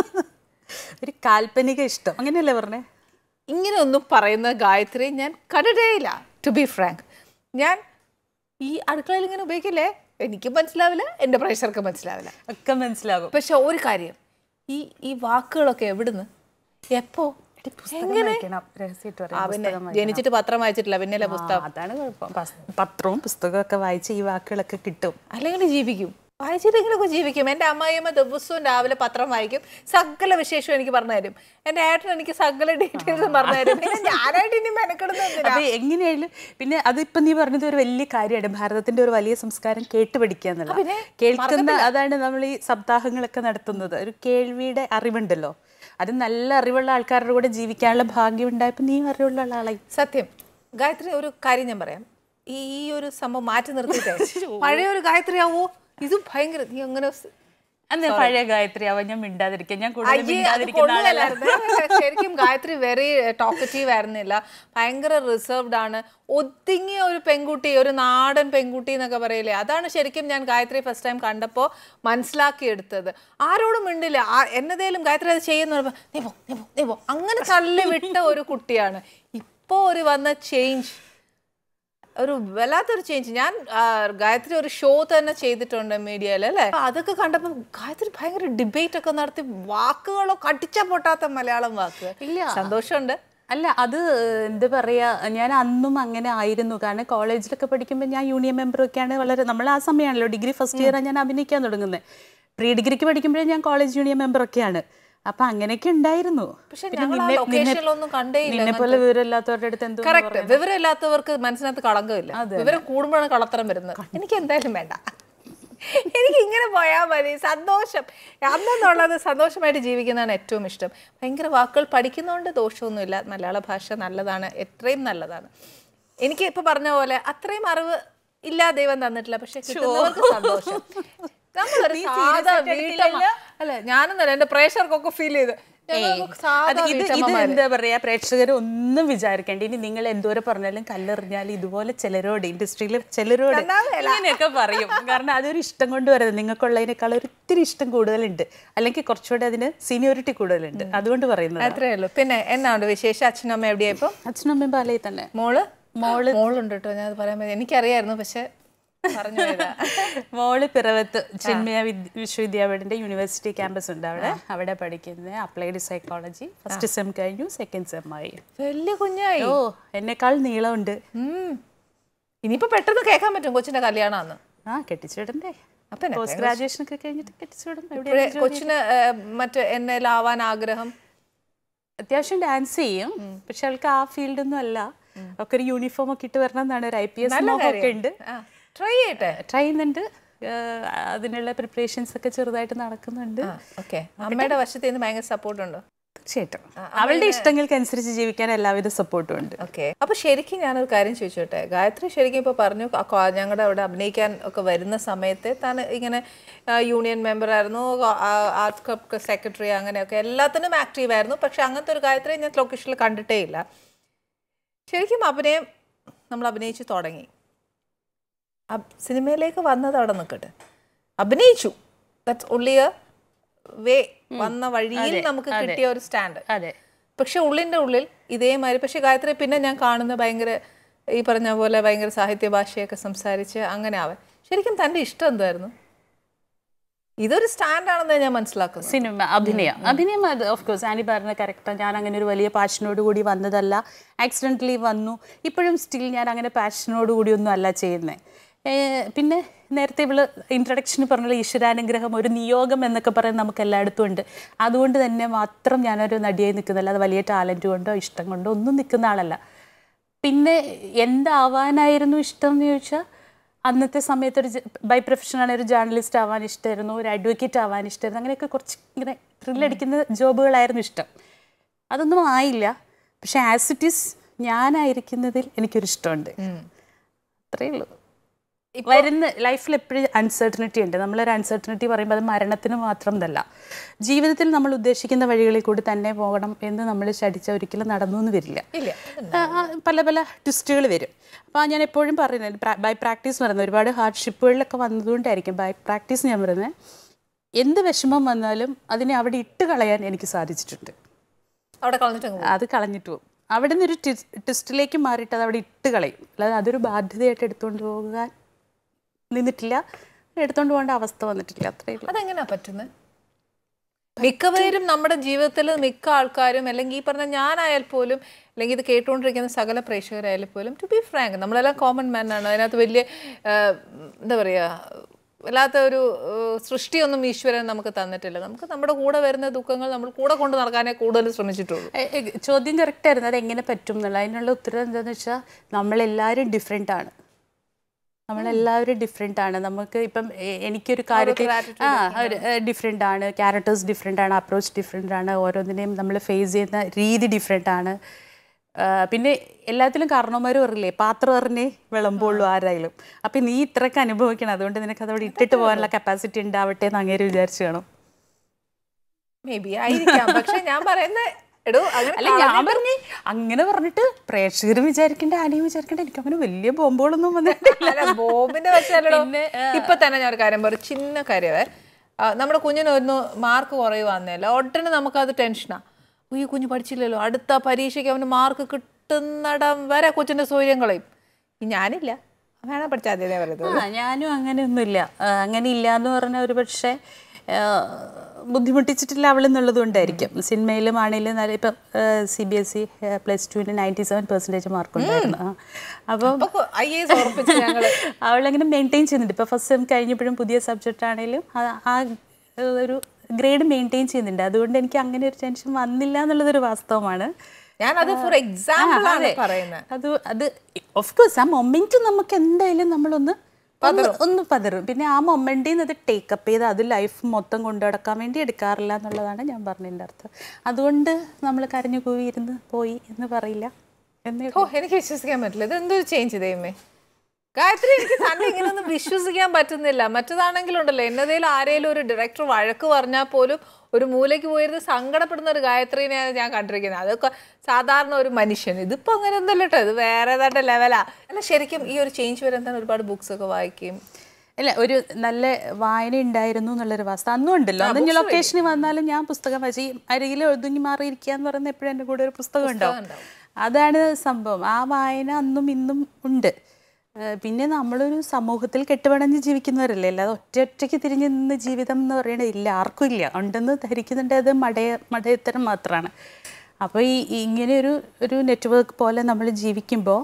ഒരു കാൽപ്പനിക ഇഷ്ടം അങ്ങനെയല്ലേ പറഞ്ഞേ ഇങ്ങനെ ഒന്നും പറയുന്ന ഗായത്രി ഞാൻ കണ്ടിട്ടേയില്ല ടു ബി ഫ്രാങ്ക് ഞാൻ ഈ അടുക്കളയിൽ ഇങ്ങനെ ഉപയോഗിക്കില്ലേ എനിക്കും മനസ്സിലാവില്ല എൻ്റെ പ്രേക്ഷകർക്ക് മനസ്സിലാവില്ല ഒക്കെ മനസ്സിലാകും പക്ഷെ ഒരു കാര്യം ഈ ഈ വാക്കുകളൊക്കെ എവിടുന്ന് എപ്പോ പുസ്തകം വായിക്കണം രഹസ്യമായിട്ട് പറയാം ആ പിന്നെ ജനിച്ചിട്ട് പത്രം വായിച്ചിട്ടില്ല പിന്നല്ലേ പുസ്തകം ആ, അതാണ് കുഴപ്പം പസ്- പത്രവും പുസ്തകമൊക്കെ വായിച്ച് ഈ വാക്കുകളൊക്കെ കിട്ടും അല്ലെങ്കിൽ ജീവിക്കും വായിച്ചിട്ടെങ്കിലൊക്കെ ജീവിക്കും എൻ്റെ അമ്മായിയമ്മ ദിവസവും രാവിലെ പത്രം വായിക്കും സകല വിശേഷം എനിക്ക് പറഞ്ഞു തരും എൻ്റെ ഏട്ടൻ എനിക്ക് സകല ഡീറ്റെയിൽസ് പറഞ്ഞു തരും പിന്നെ ഞാനായിട്ട് ഇനി മെനക്കെടുന്നത് എന്തിനാ? അത് എങ്ങനെയായാലും പിന്നെ അതിപ്പോ നീ പറഞ്ഞത് ഒരു വലിയ കാര്യമാണ് ഭാരതത്തിന്റെ ഒരു വലിയ സംസ്കാരം കേട്ട് പഠിക്കുക എന്നുള്ളത് പിന്നെ കേൾക്കുന്ന അതാണ് നമ്മൾ ഈ സപ്താഹങ്ങളൊക്കെ നടത്തുന്നത് ഒരു കേൾവിയുടെ അറിവുണ്ടല്ലോ അത് നല്ല അറിവുള്ള ആൾക്കാരുടെ കൂടെ ജീവിക്കാനുള്ള ഭാഗ്യം ഉണ്ടായപ്പോൾ നീ അറിവുള്ള ആളായി സത്യം ഗായത്രി ഒരു കാര്യം ഞാൻ പറയാം ഈ ഈ ഒരു സംഭവം മാറ്റി നിർത്തിയിട്ടേ പഴയ ഒരു ഗായത്രി ആവോ ഇത് ഭയങ്കര നീ അങ്ങനെ സ്- അന്ന് പഴയ ഗായത്രി അവൻ ഞാൻ മിണ്ടാതിരിക്കാം ഞാൻ കൂടുതൽ അയ്യേ, അത് മിണ്ടാതിരിക്കുന്ന ആളല്ല കൊള്ളുകയല്ലായിരുന്നു. ശരിക്കും ഗായത്രി വെറി ടോക്കറ്റീവ് ആയിരുന്നില്ല ഭയങ്കര റിസർവ്ഡ് ആണ് ഒതുങ്ങിയ ഒരു പെൺകുട്ടി ഒരു നാടൻ പെൺകുട്ടി എന്നൊക്കെ പറയില്ലേ അതാണ് ശരിക്കും ഞാൻ ഗായത്രി ഫസ്റ്റ് ടൈം കണ്ടപ്പോൾ മനസ്സിലാക്കിയെടുത്തത് ആരോടും മിണ്ടില്ല ആ- എന്നതേലും ഗായത്രി അത് ചെയ്യുന്ന പറഞ്ഞപ്പോ, നീ പോ നീ പോ നീ പോ അങ്ങനെ തള്ളി വിട്ട ഒരു കുട്ടിയാണ് ഇപ്പോൾ ഒരു വന്ന ചേഞ്ച് ഒരു വല്ലാത്തൊരു ചേഞ്ച് ഞാൻ ആ, ഗായത്രി ഒരു ഷോ തന്നെ ചെയ്തിട്ടുണ്ട് മീഡിയയിൽ അല്ലേ അപ്പൊ അതൊക്കെ കണ്ടപ്പോൾ ഗായത്രി ഭയങ്കര ഡിബേറ്റ് ഒക്കെ നടത്തി വാക്കുകളോ കടിച്ച പൊട്ടാത്ത മലയാളം വാക്ക് ഇല്ല. സന്തോഷമുണ്ട് അല്ല അത് എന്താ പറയാ ഞാൻ അന്നും അങ്ങനെ ആയിരുന്നു കാരണം കോളേജിലൊക്കെ പഠിക്കുമ്പോൾ ഞാൻ യൂണിയൻ മെമ്പറൊക്കെയാണ് വളരെ നമ്മൾ ആ സമയമാണല്ലോ ഡിഗ്രി ഫസ്റ്റ് ഇയർ ഞാൻ അഭിനയിക്കാൻ തുടങ്ങുന്നത് പ്രീ ഡിഗ്രിക്ക് പഠിക്കുമ്പോഴേ ഞാൻ കോളേജ് യൂണിയൻ മെമ്പറൊക്കെയാണ് അപ്പൊ അങ്ങനെയൊക്കെ ഉണ്ടായിരുന്നു പക്ഷെ പിന്നെ ഞങ്ങൾ ആ നിന്നെ- നിന്നെ- ലൊക്കേഷനിലൊന്നും കണ്ടേയില്ല നിന്നെ പോലെ വിവരമില്ലാത്തവരുടെ അടുത്ത് എന്തോ കറക്റ്റ് വിവരമില്ലാത്തവർക്ക് മനസ്സിനകത്ത് കളങ്കമില്ല വിവരം കൂടുമ്പോഴാണ് കളത്തരം വരുന്നത് എനിക്ക് എന്തായാലും വേണ്ട എനിക്ക് ഇങ്ങനെ പോയാൽ മതി സന്തോഷം അന്നെന്നുള്ളത് സന്തോഷമായിട്ട് ജീവിക്കുന്നതാണ് ഏറ്റവും ഇഷ്ടം ഭയങ്കര വാക്കുകൾ പഠിക്കുന്നതുകൊണ്ട് ദോഷമൊന്നുമില്ല മലയാള ഭാഷ നല്ലതാണ് എത്രയും നല്ലതാണ് എനിക്ക് ഇപ്പൊ പറഞ്ഞ പോലെ അത്രയും അറിവ് ഇല്ലാ ദൈവം തന്നിട്ടില്ല പക്ഷെ കിട്ടുന്നവർക്ക് സന്തോഷം നമ്മളൊരു സാധാ വീട്ടമ്മ അല്ലെ ഞാനൊന്നല്ല എന്റെ പ്രേക്ഷകർക്കൊക്കെ ഫീൽ ചെയ്ത് ഞങ്ങൾക്ക് അത് സാധാ ഇത് ഇത് വീട്ടമ്മമാര്. എന്താ പറയാ പ്രേക്ഷകർ ഒന്നും വിചാരിക്കേണ്ട ഇനി നിങ്ങൾ എന്തോരം പറഞ്ഞാലും കല്ലെറിഞ്ഞാലും ഇതുപോലെ ചിലരോട് ഇൻഡസ്ട്രിയിൽ ചിലരോട് ഇങ്ങനെയൊക്കെ പറയും കാരണം അതൊരു ഇഷ്ടം കൊണ്ട് വരുന്നത് നിങ്ങൾക്കുള്ളതിനേക്കാൾ ഒരു ഇത്തിരി ഇഷ്ടം കൂടുതലുണ്ട് അല്ലെങ്കിൽ കുറച്ചുകൂടെ അതിന് സീനിയോറിറ്റി കൂടുതലുണ്ട് അതുകൊണ്ട് പറയുന്നത് അത്രേ ഉള്ളൂ പിന്നെ എന്നാണ്ട് വിശേഷം അച്ഛനും അമ്മ എവിടെയാ ഇപ്പം അച്ഛനും അമ്മയും പാലയിൽ തന്നെ മോള് മോള് മോളുണ്ട് കേട്ടോ ഞാൻ അത് പറയാൻ പറ്റും എനിക്കറിയായിരുന്നു പക്ഷെ പറഞ്ഞു പോയതാ മോള് പിറവത്ത് ചിന്മയ വിദ്യ- വിശ്വവിദ്യാപീഠന്റെ യൂണിവേഴ്സിറ്റി ക്യാമ്പസ് ഉണ്ട് അവിടെ അവിടെ പഠിക്കുന്നത് അപ്ലൈഡ് സൈക്കോളജി ഫസ്റ്റ് സെം കഴിഞ്ഞു സെക്കൻഡ് സെം ആയി വലിയ കുഞ്ഞായി ഓ എന്നെക്കാൾ നീളമുണ്ട് ഉം. ഇനിയിപ്പോ പെട്ടെന്ന് കേൾക്കാൻ പറ്റും കൊച്ചിന്റെ കല്യാണാന്ന് ആ കെട്ടിച്ചുവിടണ്ടേ അപ്പൊ എന്നെ പോസ്റ്റ് ഗ്രാജുവേഷൻ ഒക്കെ കഴിഞ്ഞിട്ട് കെട്ടിച്ചുവിടും എവിടെ ഇപ്പഴേ കൊച്ചിന് ഏഹ്, മറ്റേ എന്നെല്ലാവാൻ ആഗ്രഹം അത്യാവശ്യം ഡാൻസ് ചെയ്യും പക്ഷെ അവൾക്ക് ആ ഫീൽഡൊന്നും അല്ല അവൾക്ക് ഒരു യൂണിഫോം ഒക്കെ ഇട്ട് വരണം എന്നാണ് ഒരു ഐ പി എസ് ഒക്കെ ഉണ്ട് ട്രൈ ചെയ്യട്ടെ ട്രൈ ചെയ്യുന്നുണ്ട് ഏഹ് അതിനുള്ള പ്രിപ്പറേഷൻസ് ഒക്കെ ചെറുതായിട്ട് നടക്കുന്നുണ്ട് ഓക്കെ അമ്മയുടെ വശത്ത് നിന്ന് ഭയങ്കര സപ്പോർട്ട് ഉണ്ടോ തീർച്ചയായിട്ടും അവളുടെ ഇഷ്ടങ്ങൾക്ക് അനുസരിച്ച് ജീവിക്കാൻ എല്ലാവിധ സപ്പോർട്ടും ഉണ്ട് ഓക്കെ അപ്പൊ ശരിക്കും ഞാനൊരു കാര്യം ചോദിച്ചോട്ടെ ഗായത്രി ശരിക്കും ഇപ്പൊ പറഞ്ഞു ഞങ്ങളുടെ അവിടെ അഭിനയിക്കാൻ ഒക്കെ വരുന്ന സമയത്ത് താൻ ഇങ്ങനെ ആ, യൂണിയൻ മെമ്പർ ആയിരുന്നു ആർട്സ് ക്ലബ് സെക്രട്ടറി അങ്ങനെയൊക്കെ എല്ലാത്തിനും ആക്റ്റീവ് ആയിരുന്നു പക്ഷെ അങ്ങനത്തെ ഒരു ഗായത്രി ഞാൻ ലൊക്കേഷനിൽ കണ്ടിട്ടേ ഇല്ല ശരിക്കും അഭിനയം നമ്മൾ അഭിനയിച്ചു തുടങ്ങി അബ് സിനിമയിലേക്ക് വന്നത് അവിടെ നിൽക്കട്ടെ അഭിനയിച്ചു ദാറ്റ്സ് ഒൺലി എ വേ വന്ന വഴിയിൽ നമുക്ക് കിട്ടിയ ഒരു സ്റ്റാൻഡ് അതെ പക്ഷെ ഉള്ളിൻ്റെ ഉള്ളിൽ ഇതേമാതിരി പക്ഷെ ഗായത്രി പിന്നെ ഞാൻ കാണുന്ന ഭയങ്കര ഈ പറഞ്ഞ പോലെ ഭയങ്കര സാഹിത്യ ഭാഷയൊക്കെ സംസാരിച്ച് അങ്ങനെ ആവാൻ ശരിക്കും തൻ്റെ ഇഷ്ടം എന്തായിരുന്നു ഇതൊരു സ്റ്റാൻഡാണെന്ന് ഞാൻ മനസ്സിലാക്കുന്നു സിനിമ അഭിനയം അഭിനയം അത് ഓഫ് കോഴ്സ് ആനി പറഞ്ഞ കറക്റ്റാണ് ഞാൻ അങ്ങനെ ഒരു വലിയ പാഷനോട് കൂടി വന്നതല്ല ആക്സിഡൻ്റലി വന്നു ഇപ്പോഴും സ്റ്റിൽ ഞാൻ അങ്ങനെ പാഷനോട് കൂടി ഒന്നും അല്ല ചെയ്യുന്നത് പിന്നെ നേരത്തെ ഇവള് ഇൻട്രഡക്ഷന് പറഞ്ഞ ഈശ്വരാനുഗ്രഹം ഒരു നിയോഗം എന്നൊക്കെ പറയുന്നത് നമുക്ക് എല്ലായിടത്തും ഉണ്ട് അതുകൊണ്ട് തന്നെ മാത്രം ഞാനൊരു നടിയായി നിൽക്കുന്നില്ല അത് വലിയ ടാലൻറ്റ് കൊണ്ടോ ഇഷ്ടം കൊണ്ടോ ഒന്നും നിൽക്കുന്ന ആളല്ല പിന്നെ എന്താവാനായിരുന്നു ഇഷ്ടം എന്ന് ചോദിച്ചാൽ അന്നത്തെ സമയത്ത് ഒരു ബൈ പ്രൊഫഷനാണ് ഒരു ജേർണലിസ്റ്റ് ആവാൻ ഇഷ്ടമായിരുന്നു ഒരു അഡ്വക്കേറ്റ് ആവാൻ ഇഷ്ടമായിരുന്നു അങ്ങനെയൊക്കെ കുറച്ച് ഇങ്ങനെ ത്രില്ലടിക്കുന്ന ജോബുകളായിരുന്നു ഇഷ്ടം അതൊന്നും ആയില്ല പക്ഷെ ആസ് ഇറ്റ് ഈസ് ഞാനായിരിക്കുന്നതിൽ എനിക്കൊരു ഇഷ്ടമുണ്ട് അത്രേ ഉള്ളൂ വരുന്ന ലൈഫിൽ എപ്പോഴും അൺസർട്ടനിറ്റി ഉണ്ട് നമ്മളൊരു അൺസർട്ടനിറ്റി പറയുമ്പോൾ അത് മരണത്തിന് മാത്രം എന്നല്ല ജീവിതത്തിൽ നമ്മൾ ഉദ്ദേശിക്കുന്ന വഴികളിൽ കൂടി തന്നെ പോകണം എന്ന് നമ്മൾ ശടിച്ച ഒരിക്കലും നടന്നു എന്ന് വരില്ല ഇല്ല ആ, ആ, പല പല ട്വിസ്റ്റുകൾ വരും അപ്പോൾ ഞാൻ എപ്പോഴും പറയുന്നത് ബൈ പ്രാക്ടീസ് പറയുന്നത് ഒരുപാട് ഹാർഡ്ഷിപ്പുകളിലൊക്കെ വന്നതുകൊണ്ടായിരിക്കും ബൈ പ്രാക്ടീസ് ഞാൻ പറയുന്നത് എന്ത് വിഷമം വന്നാലും അതിനെ അവിടെ ഇട്ട് കളയാൻ എനിക്ക് സാധിച്ചിട്ടുണ്ട് അവിടെ കളഞ്ഞിട്ട് അങ്ങ് പോകും. അത് കളഞ്ഞിട്ട് പോകും അവിടെ നിന്നൊരു ടെസ്റ്റിലേക്ക് മാറിയിട്ട് അത് അവിടെ ഇട്ട് കളയും അല്ലാതെ അതൊരു ബാധ്യതയായിട്ട് എടുത്തുകൊണ്ട് പോകാൻ നിന്നിട്ടില്ല എടുത്തുകൊണ്ട് പോകേണ്ട അവസ്ഥ വന്നിട്ടില്ല അത്രയേ ഉള്ളൂ അതെങ്ങനെയാ പറ്റുന്നത് മിക്കവരും നമ്മുടെ ജീവിതത്തിൽ മിക്ക ആൾക്കാരും അല്ലെങ്കിൽ ഈ പറഞ്ഞ ഞാനായാൽ പോലും അല്ലെങ്കിൽ ഇത് കേട്ടുകൊണ്ടിരിക്കുന്ന സകല പ്രേക്ഷകരായാലും പോലും ടു ബി ഫ്രാങ്ക് നമ്മളെല്ലാം കോമൺ മാൻ ആണ് അതിനകത്ത് വലിയ ആ, എന്താ പറയുക വല്ലാത്ത ഒരു ആ, സൃഷ്ടിയൊന്നും ഈശ്വരൻ നമുക്ക് തന്നിട്ടില്ല നമുക്ക് നമ്മുടെ കൂടെ വരുന്ന ദുഃഖങ്ങൾ നമ്മൾ കൂടെ കൊണ്ട് നടക്കാനേ കൂടുതൽ ശ്രമിച്ചിട്ടുള്ളൂ എ- എ- ചോദ്യം കറക്റ്റ് ആയിരുന്നു അത് എങ്ങനെ പറ്റും എന്നുള്ള അതിനുള്ള ഉത്തരം എന്താണെന്ന് വെച്ചാൽ നമ്മളെല്ലാവരും ഡിഫറെൻ്റ് ആണ് നമ്മളെല്ലാവരും ഡിഫറെൻ്റ് ആണ് നമുക്ക് ഇപ്പം എ- എനിക്കൊരു കാര്യത്തിൽ ആ ഡിഫറെൻ്റ് ആണ് ക്യാരക്ടേഴ്സ് ഡിഫറെൻ്റ് ആണ് അപ്രോച്ച് ഡിഫറെൻ്റ് ആണ് ഓരോന്നിനെയും നമ്മൾ ഫേസ് ചെയ്യുന്ന രീതി ഡിഫറെൻ്റ് ആണ് ആ, പിന്നെ എല്ലാത്തിലും കാരണവന്മാർ പറയില്ലേ പാത്രം എറിഞ്ഞേ വിളമ്പുള്ളൂ ആരായാലും അപ്പം നീ ഇത്രയൊക്കെ അനുഭവിക്കണം അതുകൊണ്ട് നിനക്ക് അതവിടെ ഇട്ടിട്ട് പോകാനുള്ള കപ്പാസിറ്റി ഉണ്ടാവട്ടെ എന്ന് അങ്ങേര് വിചാരിച്ചു കാണും മേ ബി ആയിരിക്കാം പക്ഷെ ഞാൻ പറയുന്ന എടോ അങ്ങനെ അല്ല ഞാൻ പറഞ്ഞേ അങ്ങനെ പറഞ്ഞിട്ട് പ്രേക്ഷകർ വിചാരിക്കണ്ട ആരെയും വിചാരിക്കണ്ട എനിക്ക് അങ്ങനെ വലിയ ബോംബുകളൊന്നും വന്നിട്ടില്ല അല്ല ബോംബിന്റെ വെച്ചാലോ ഇപ്പൊ തന്നെ ഞാൻ ഒരു കാര്യം പറയും ചിന്ന കാര്യമേ ആ, നമ്മുടെ കുഞ്ഞിന് ഒന്ന് മാർക്ക് കുറയുവാന്നല്ല ഉടനെ നമുക്കത് ടെൻഷനാ ഈ കുഞ്ഞ് പഠിച്ചില്ലല്ലോ അടുത്ത പരീക്ഷയ്ക്ക് അവന് മാർക്ക് കിട്ടുന്നിടം വരെ കൊച്ചിന്റെ സൗകര്യം കളയും ഈ ഞാനില്ല വേണം പഠിച്ചാൽ അതേ പറയുന്നത് ആ ഞാനും അങ്ങനെയൊന്നുമില്ല ആ, അങ്ങനെ ഇല്ല എന്ന് പറഞ്ഞ ഒരു പക്ഷേ ആ, ബുദ്ധിമുട്ടിച്ചിട്ടില്ല അവളെന്നുള്ളത് കൊണ്ടായിരിക്കും സിനിമയിലും ആണെങ്കിലും നല്ല ഇപ്പം C B S E plus ടുവിന് നയൻറ്റി സെവൻ പെർസെൻറ്റേജ് മാർക്ക് ഉണ്ടായിരുന്നു ആ. അപ്പം അപ്പൊ ഐ എസ് ഉറപ്പിച്ച് ഞങ്ങള് അവളങ്ങനെ മെയിൻറ്റെയിൻ ചെയ്യുന്നുണ്ട് ഇപ്പോൾ ഫസ്റ്റ് സെം കഴിഞ്ഞപ്പോഴും പുതിയ സബ്ജക്റ്റ് ആണെങ്കിലും ആ- ആ ഒരു ഗ്രേഡ് മെയിൻറ്റെയിൻ ചെയ്യുന്നുണ്ട് അതുകൊണ്ട് എനിക്ക് അങ്ങനെ ഒരു ടെൻഷൻ വന്നില്ല എന്നുള്ളതൊരു വാസ്തവമാണ് ഞാനത് ഫോർ എക്സാമ്പിൾ ആണ് പറയുന്നത് അത് അത് ഓഫ് കോഴ്സ് ആ മൊമെന്റ് നമുക്ക് എന്തായാലും നമ്മളൊന്ന് ഒന്ന് ഒന്ന് പതറും പിന്നെ ആ മൊമെന്റിൽ നിന്ന് അത് ടേക്കപ്പ് ചെയ്ത് അത് ലൈഫ് മൊത്തം കൊണ്ടു നടക്കാൻ വേണ്ടി എടുക്കാറില്ല എന്നുള്ളതാണ് ഞാൻ പറഞ്ഞതിൻ്റെ അർത്ഥം അതുകൊണ്ട് നമ്മൾ കരഞ്ഞു കൂവി ഇരുന്ന് പോയി എന്ന് പറയില്ല എന്നേ ഓ എനിക്ക് വിശ്വസിക്കാൻ പറ്റില്ല ഇത് എന്തൊരു ചേഞ്ച് ദൈവമേ ഗായത്രി എനിക്ക് തന്നെ ഇങ്ങനെയൊന്നും വിശ്വസിക്കാൻ പറ്റുന്നില്ല മറ്റതാണെങ്കിലുണ്ടല്ലോ എന്നതേലും ആരേലും ഒരു ഡയറക്ടർ വഴക്ക് പറഞ്ഞാൽ പോലും ഒരു മൂലയ്ക്ക് പോയിരുന്ന് സങ്കടപ്പെടുന്ന ഒരു ഗായത്രീനെയാണ് ഞാൻ കണ്ടിരിക്കുന്നത് അതൊക്കെ സാധാരണ ഒരു മനുഷ്യൻ ഇതിപ്പോ അങ്ങനെ ഒന്നുമല്ല കേട്ടോ ഇത് വേറെ ഏതാണ്ട് ലെവലാ അല്ല ശരിക്കും ഈ ഒരു ചേഞ്ച് വരാൻ തന്നെ ഒരുപാട് ബുക്സ് ഒക്കെ വായിക്കും അല്ല ഒരു നല്ല വായന ഉണ്ടായിരുന്നു എന്നുള്ളൊരു വാസ്ത അന്നും ഉണ്ടല്ലോ അന്ന് ഞാൻ ലൊക്കേഷനിൽ വന്നാലും ഞാൻ പുസ്തകം വായിച്ചു ഈ അരികിൽ ഒതുങ്ങി മാറിയിരിക്കുക എന്ന് പറയുന്ന എപ്പോഴും എൻ്റെ കൂടെ ഒരു പുസ്തകം ഉണ്ടാവും അതാണ് സംഭവം ആ വായന അന്നും ഇന്നും ഉണ്ട് ഏഹ് പിന്നെ നമ്മളൊരു സമൂഹത്തിൽ കെട്ടുപണഞ്ഞ് ജീവിക്കുന്നവരല്ലേ അല്ലാതെ ഒറ്റ ഒറ്റയ്ക്ക് തിരിഞ്ഞ് നിന്ന് ജീവിതം എന്ന് പറയണത് ഇല്ല ആർക്കും ഇല്ല ഉണ്ടെന്ന് ധരിക്കുന്നുണ്ട് അത് മടയ മടയത്തരം മാത്രമാണ് അപ്പോൾ ഈ ഈ ഇങ്ങനെ ഒരു ഒരു നെറ്റ്വർക്ക് പോലെ നമ്മൾ ജീവിക്കുമ്പോൾ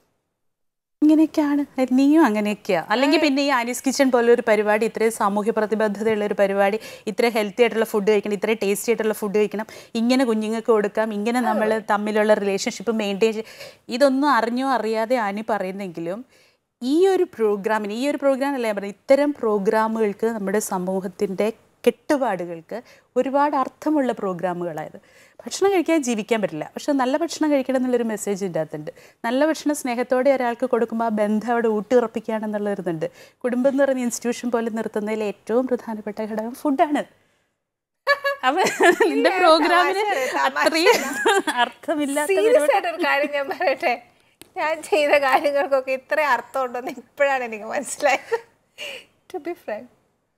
ഇങ്ങനെയൊക്കെയാണ് അത് നീയും അങ്ങനെയൊക്കെയാ അല്ലെങ്കിൽ പിന്നെ ഈ ആനീസ് കിച്ചൺ പോലെ ഒരു പരിപാടി ഇത്രയും സാമൂഹ്യ പ്രതിബദ്ധതയുള്ള ഒരു പരിപാടി ഇത്ര ഹെൽത്തി ആയിട്ടുള്ള ഫുഡ് കഴിക്കണം ഇത്ര ടേസ്റ്റി ആയിട്ടുള്ള ഫുഡ് കഴിക്കണം ഇങ്ങനെ കുഞ്ഞുങ്ങൾക്ക് കൊടുക്കാം ഇങ്ങനെ നമ്മൾ തമ്മിലുള്ള റിലേഷൻഷിപ്പ് മെയിൻറ്റെയിൻ ഇതൊന്നും അറിഞ്ഞോ അറിയാതെ ആനി പറയുന്നെങ്കിലും ഈ ഒരു പ്രോഗ്രാമിന് ഈ ഒരു പ്രോഗ്രാം അല്ല ഞാൻ പറയുന്നത് ഇത്തരം പ്രോഗ്രാമുകൾക്ക് നമ്മുടെ സമൂഹത്തിൻ്റെ കെട്ടുപാടുകൾക്ക് ഒരുപാട് അർത്ഥമുള്ള പ്രോഗ്രാമുകളായത് ഭക്ഷണം കഴിക്കാൻ ജീവിക്കാൻ പറ്റില്ല പക്ഷെ നല്ല ഭക്ഷണം കഴിക്കണം എന്നുള്ളൊരു മെസ്സേജ് ഇതിൻ്റെ അകത്തുണ്ട് നല്ല ഭക്ഷണം സ്നേഹത്തോടെ ഒരാൾക്ക് കൊടുക്കുമ്പോൾ ആ ബന്ധം അവിടെ ഊട്ടിയുറപ്പിക്കുകയാണെന്നുള്ളൊരിതുണ്ട് കുടുംബം എന്ന് പറയുന്ന ഇൻസ്റ്റിറ്റ്യൂഷൻ പോലെ നിർത്തുന്നതിൽ ഏറ്റവും പ്രധാനപ്പെട്ട ഘടകം ഫുഡാണ് അപ്പൊ നിന്റെ പ്രോഗ്രാമിന് അത്രയും അർത്ഥമില്ലാത്ത സീരിയസ് ആയിട്ട് ഒരു കാര്യം ഞാൻ പറയട്ടെ ഞാൻ ചെയ്ത കാര്യങ്ങൾക്കൊക്കെ ഇത്ര അർത്ഥം ഉണ്ടെന്ന് ഇപ്പോഴാണ് എനിക്ക് മനസ്സിലായത് ടു ബി ഫ്രാങ്ക്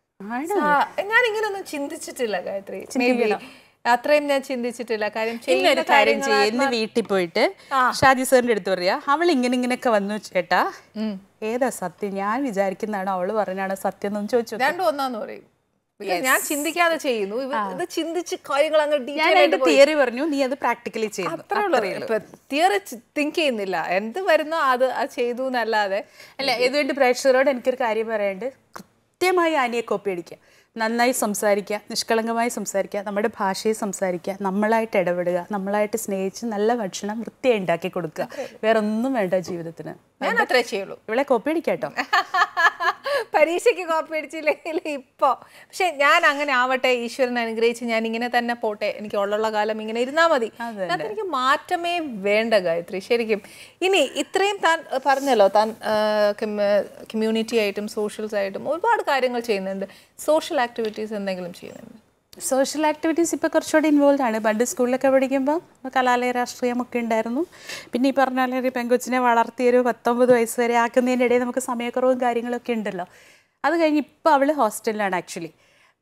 ഞാൻ ഇങ്ങനെയൊന്നും ചിന്തിച്ചിട്ടില്ല ഗായത്രി Maybe. അത്രയും ഞാൻ ചിന്തിച്ചിട്ടില്ല കാര്യം ചെയ്യുന്ന ഇന്നൊരു കാര്യം കാര്യങ്ങൾ ചെയ്യ ഇന്ന് വീട്ടിൽ പോയിട്ട് ഷാജി സാറിന്റെ അടുത്ത് പറയാ അവൾ ഇങ്ങനെ ഇങ്ങനെയൊക്കെ വന്നു ചേട്ടാ ഏതാ സത്യം ഞാൻ വിചാരിക്കുന്നതാണോ അവള് പറഞ്ഞാണോ സത്യം എന്നൊന്ന് ചോദിച്ചു നോക്ക്. രണ്ടും ഒന്നാന്ന് പറയും Because ഞാൻ ചിന്തിക്കാതെ ചെയ്യുന്നു ഇവ ഇത് ചിന്തിച്ച് കാര്യങ്ങൾ അങ്ങ് ഞാൻ ഡീറ്റെയിൽ അതിന്റെ തിയറി പറഞ്ഞു നീ അത് പ്രാക്ടിക്കലി ചെയ്യുന്നു അത്രേ ഉള്ളൂ ഇപ്പൊ തിയറി തിങ്ക് ചെയ്യുന്നില്ല എന്ത് വരുന്നോ അത് അത് ചെയ്തു എന്നല്ലാതെ അല്ല ഇതുകൊണ്ട് പ്രേക്ഷകരോട് എനിക്കൊരു കാര്യം പറയാണ്ട് കൃത്യമായി ആനിയെ കോപ്പി അടിക്കുക നന്നായി സംസാരിക്കുക നിഷ്കളങ്കമായി സംസാരിക്കുക നമ്മുടെ ഭാഷയെ സംസാരിക്കുക നമ്മളായിട്ട് ഇടപെടുക നമ്മളായിട്ട് സ്നേഹിച്ച് നല്ല ഭക്ഷണം വൃത്തിയായി ഉണ്ടാക്കി കൊടുക്കുക വേറെ ഒന്നും വേണ്ട ജീവിതത്തിന് ഞാൻ അത്രേ ചെയ്യുള്ളൂ ഇവളെ കോപ്പി അടിക്കാട്ടോ പരീക്ഷയ്ക്ക് കോപ്പി അടിച്ചില്ലെങ്കിൽ ഇപ്പോ പക്ഷെ ഞാൻ അങ്ങനെ ആവട്ടെ ഈശ്വരൻ അനുഗ്രഹിച്ച് ഞാൻ ഇങ്ങനെ തന്നെ പോട്ടെ എനിക്ക് ഉള്ള കാലം ഇങ്ങനെ ഇരുന്നാ മതി അതിനകത്ത് എനിക്ക് മാറ്റമേ വേണ്ട ഗായത്രി ശരിക്കും ഇനി ഇത്രയും താൻ അഹ് പറഞ്ഞല്ലോ താൻ കമ്മ്യൂണിറ്റി ആയിട്ടും സോഷ്യൽസ് ആയിട്ടും ഒരുപാട് കാര്യങ്ങൾ ചെയ്യുന്നുണ്ട് സോഷ്യൽ ആക്ടിവിറ്റീസ് എന്തെങ്കിലും ചെയ്യുന്നുണ്ട് സോഷ്യൽ ആക്ടിവിറ്റീസ് ഇപ്പോൾ കുറച്ചുകൂടി ഇൻവോൾവ് ആണ് പണ്ട് സ്കൂളിലൊക്കെ പഠിക്കുമ്പോൾ കലാലയ രാഷ്ട്രീയമൊക്കെ ഉണ്ടായിരുന്നു പിന്നെ ഈ പറഞ്ഞ പോലെ ഒരു പെങ്കൊച്ചിനെ വളർത്തി ഒരു പത്തൊമ്പത് വയസ്സ് വരെ ആക്കുന്നതിൻ്റെ ഇടയിൽ നമുക്ക് സമയക്കുറവും കാര്യങ്ങളൊക്കെ ഉണ്ടല്ലോ അത് കഴിഞ്ഞ് ഇപ്പോൾ അവൾ ഹോസ്റ്റലിലാണ് ആക്ച്വലി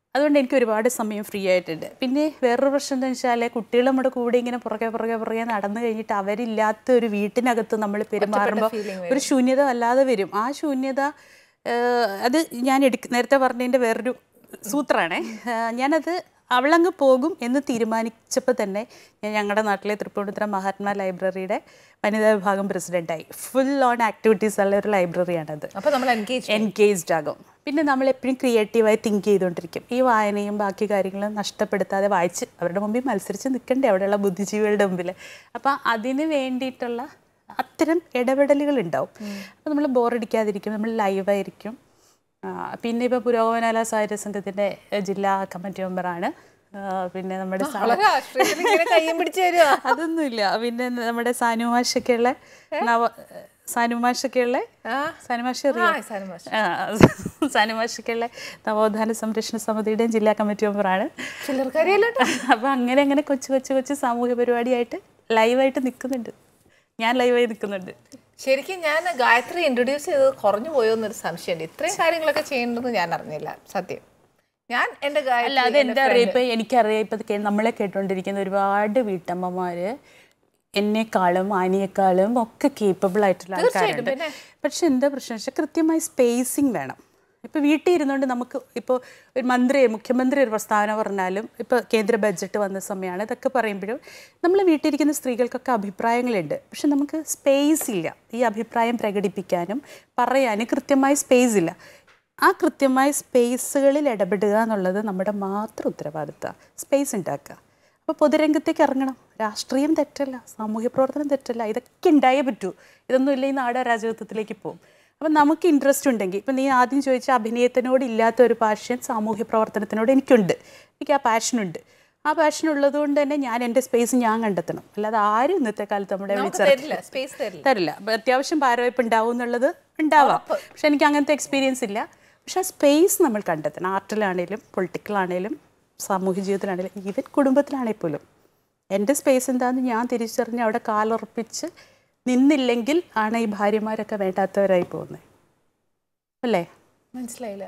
അതുകൊണ്ട് എനിക്ക് ഒരുപാട് സമയം ഫ്രീ ആയിട്ടുണ്ട് പിന്നെ വേറൊരു പ്രശ്നം എന്താ വെച്ചാൽ കുട്ടികൾ നമ്മുടെ കൂടെ ഇങ്ങനെ പുറകെ പുറകെ പുറകെ നടന്നു കഴിഞ്ഞിട്ട് അവരില്ലാത്ത ഒരു വീട്ടിനകത്ത് നമ്മൾ പെരുമാറുമ്പോൾ ഒരു ശൂന്യത വല്ലാതെ വരും ആ ശൂന്യത ഏഹ്, അത് ഞാൻ എടുക്ക നേരത്തെ പറഞ്ഞതിൻ്റെ വേറൊരു സൂത്രമാണേ ഏഹ്, ഞാനത് അവളങ്ങ് പോകും എന്ന് തീരുമാനിച്ചപ്പോൾ തന്നെ ഞാൻ ഞങ്ങളുടെ നാട്ടിലെ തൃപ്പൂണിത്തുറ മഹാത്മാ ലൈബ്രറിയുടെ വനിതാ വിഭാഗം പ്രസിഡൻ്റായി ഫുൾ ഓൺ ആക്ടിവിറ്റീസ് ഉള്ള ഒരു ലൈബ്രറിയാണത് അപ്പൊ നമ്മൾ എൻഗേജ് എൻഗേജ്ഡ് ആകും പിന്നെ നമ്മൾ എപ്പോഴും ക്രിയേറ്റീവായി തിങ്ക് ചെയ്തുകൊണ്ടിരിക്കും ഈ വായനയും ബാക്കി കാര്യങ്ങളും നഷ്ടപ്പെടുത്താതെ വായിച്ച് അവരുടെ മുമ്പിൽ മത്സരിച്ച് നിൽക്കണ്ടേ അവിടെയുള്ള ബുദ്ധിജീവികളുടെ മുമ്പിൽ അപ്പം അതിന് വേണ്ടിയിട്ടുള്ള അത്തരം ഇടപെടലുകൾ ഉണ്ടാവും അപ്പം നമ്മൾ ബോറടിക്കാതിരിക്കും നമ്മൾ ലൈവായിരിക്കും ആ, പിന്നെ ഇപ്പോൾ പുരോഗമനാല സാഹിത്യ സംഘത്തിൻ്റെ ജില്ലാ കമ്മിറ്റി മെമ്പറാണ് ആ, പിന്നെ നമ്മുടെ സാ- വളരെ ആശ്രയത്തിൽ ഇങ്ങനെ കയ്യും പിടിച്ചു തരുവാ അതൊന്നുമില്ല പിന്നെ നമ്മുടെ സാനുമാഷൊക്കെയുള്ള നവ സാനുമാഷൊക്കെയുള്ള ആ. സാനുമാഷ ആ, അറിയാം സാനുമാഷ്. സാനുമാഷക്കുള്ള നവോത്ഥാന സംരക്ഷണ സമിതിയുടെയും ജില്ലാ കമ്മിറ്റി മെമ്പറാണ് ചില്ലറക്കാരിയല്ലോ അപ്പം അങ്ങനെ അങ്ങനെ കൊച്ചു കൊച്ചു കൊച്ചു സാമൂഹ്യ പരിപാടിയായിട്ട് ലൈവായിട്ട് നിൽക്കുന്നുണ്ട് ഞാൻ ലൈവായി നിൽക്കുന്നുണ്ട് ശരിക്കും ഞാൻ ഗായത്രി ഇൻട്രൊഡ്യൂസ് ചെയ്തത് കുറഞ്ഞു പോയോ എന്നൊരു സംശയമുണ്ട് ഇത്രയും കാര്യങ്ങളൊക്കെ ചെയ്യേണ്ടതെന്ന് ഞാൻ അറിഞ്ഞില്ല സത്യം ഞാൻ എൻ്റെ അല്ല ഗായത്രി അത് എൻ്റെ അറിയാം ഇപ്പം എനിക്കറിയാം ഇപ്പം കേ- നമ്മളെ കേട്ടുകൊണ്ടിരിക്കുന്ന ഒരുപാട് വീട്ടമ്മമാർ എന്നെക്കാളും ആനിയെക്കാളും ഒക്കെ കേപ്പബിൾ ആയിട്ടുള്ള ആൾക്കാരുണ്ട് പിന്നെ. പക്ഷെ എന്താ പ്രശ്നം വെച്ചാൽ കൃത്യമായി സ്പേസിങ് വേണം ഇപ്പോൾ വീട്ടിൽ ഇരുന്നുകൊണ്ട് നമുക്ക് ഇപ്പോൾ ഒരു മന്ത്രി മുഖ്യമന്ത്രി ഒരു പ്രസ്താവന പറഞ്ഞാലും ഇപ്പോൾ കേന്ദ്ര ബഡ്ജറ്റ് വന്ന സമയമാണ് ഇതൊക്കെ പറയുമ്പോഴും നമ്മൾ വീട്ടിലിരിക്കുന്ന സ്ത്രീകൾക്കൊക്കെ അഭിപ്രായങ്ങളുണ്ട് പക്ഷെ നമുക്ക് സ്പേസ് ഇല്ല ഈ അഭിപ്രായം പ്രകടിപ്പിക്കാനും പറയാനും കൃത്യമായ സ്പേസ് ഇല്ല ആ കൃത്യമായ സ്പേസുകളിൽ ഇടപെടുക എന്നുള്ളത് നമ്മുടെ മാത്രം ഉത്തരവാദിത്തമാണ് സ്പേസ് ഉണ്ടാക്കുക അപ്പോൾ പൊതുരംഗത്തേക്ക് ഇറങ്ങണം രാഷ്ട്രീയം തെറ്റല്ല സാമൂഹ്യ പ്രവർത്തനം തെറ്റല്ല ഇതൊക്കെ ഉണ്ടായേ പറ്റൂ ഇതൊന്നും ഇല്ല ഈ നാട് അരാജകത്വത്തിലേക്ക് പോകും അപ്പം നമുക്ക് ഇൻട്രസ്റ്റ് ഉണ്ടെങ്കിൽ ഇപ്പം നീ ആദ്യം ചോദിച്ച അഭിനയത്തിനോട് ഇല്ലാത്ത ഒരു പാഷൻ സാമൂഹ്യ പ്രവർത്തനത്തിനോട് എനിക്കുണ്ട് എനിക്ക് ആ പാഷനുണ്ട് ആ പാഷൻ ഉള്ളത് കൊണ്ട് തന്നെ ഞാൻ എൻ്റെ സ്പേസ് ഞാൻ കണ്ടെത്തണം അല്ലാതെ ആരും ഇന്നത്തെ കാലത്ത് നമ്മുടെ നമുക്ക് വിളിച്ചിറക്കി തരില്ല സ്പേസ് തരില്ല തരില്ല അപ്പൊ അത്യാവശ്യം ഭാരവായ്പ ഉണ്ടാവും എന്നുള്ളത് ഉണ്ടാവാം പക്ഷെ എനിക്ക് അങ്ങനത്തെ എക്സ്പീരിയൻസ് ഇല്ല പക്ഷെ ആ സ്പേസ് നമ്മൾ കണ്ടെത്തണം ആർട്ടിലാണേലും പൊളിറ്റിക്കലാണേലും സാമൂഹ്യ ജീവിതത്തിലാണേലും ഈവൻ കുടുംബത്തിലാണെങ്കിൽ പോലും എൻ്റെ സ്പേസ് എന്താണെന്ന് ഞാൻ തിരിച്ചറിഞ്ഞ് അവിടെ കാലുറപ്പിച്ച് നിന്നില്ലെങ്കിൽ ആണ് ഈ ഭാര്യമാരൊക്കെ വേണ്ടാത്തവരായി പോകുന്നത് അല്ലേ മനസ്സിലായില്ല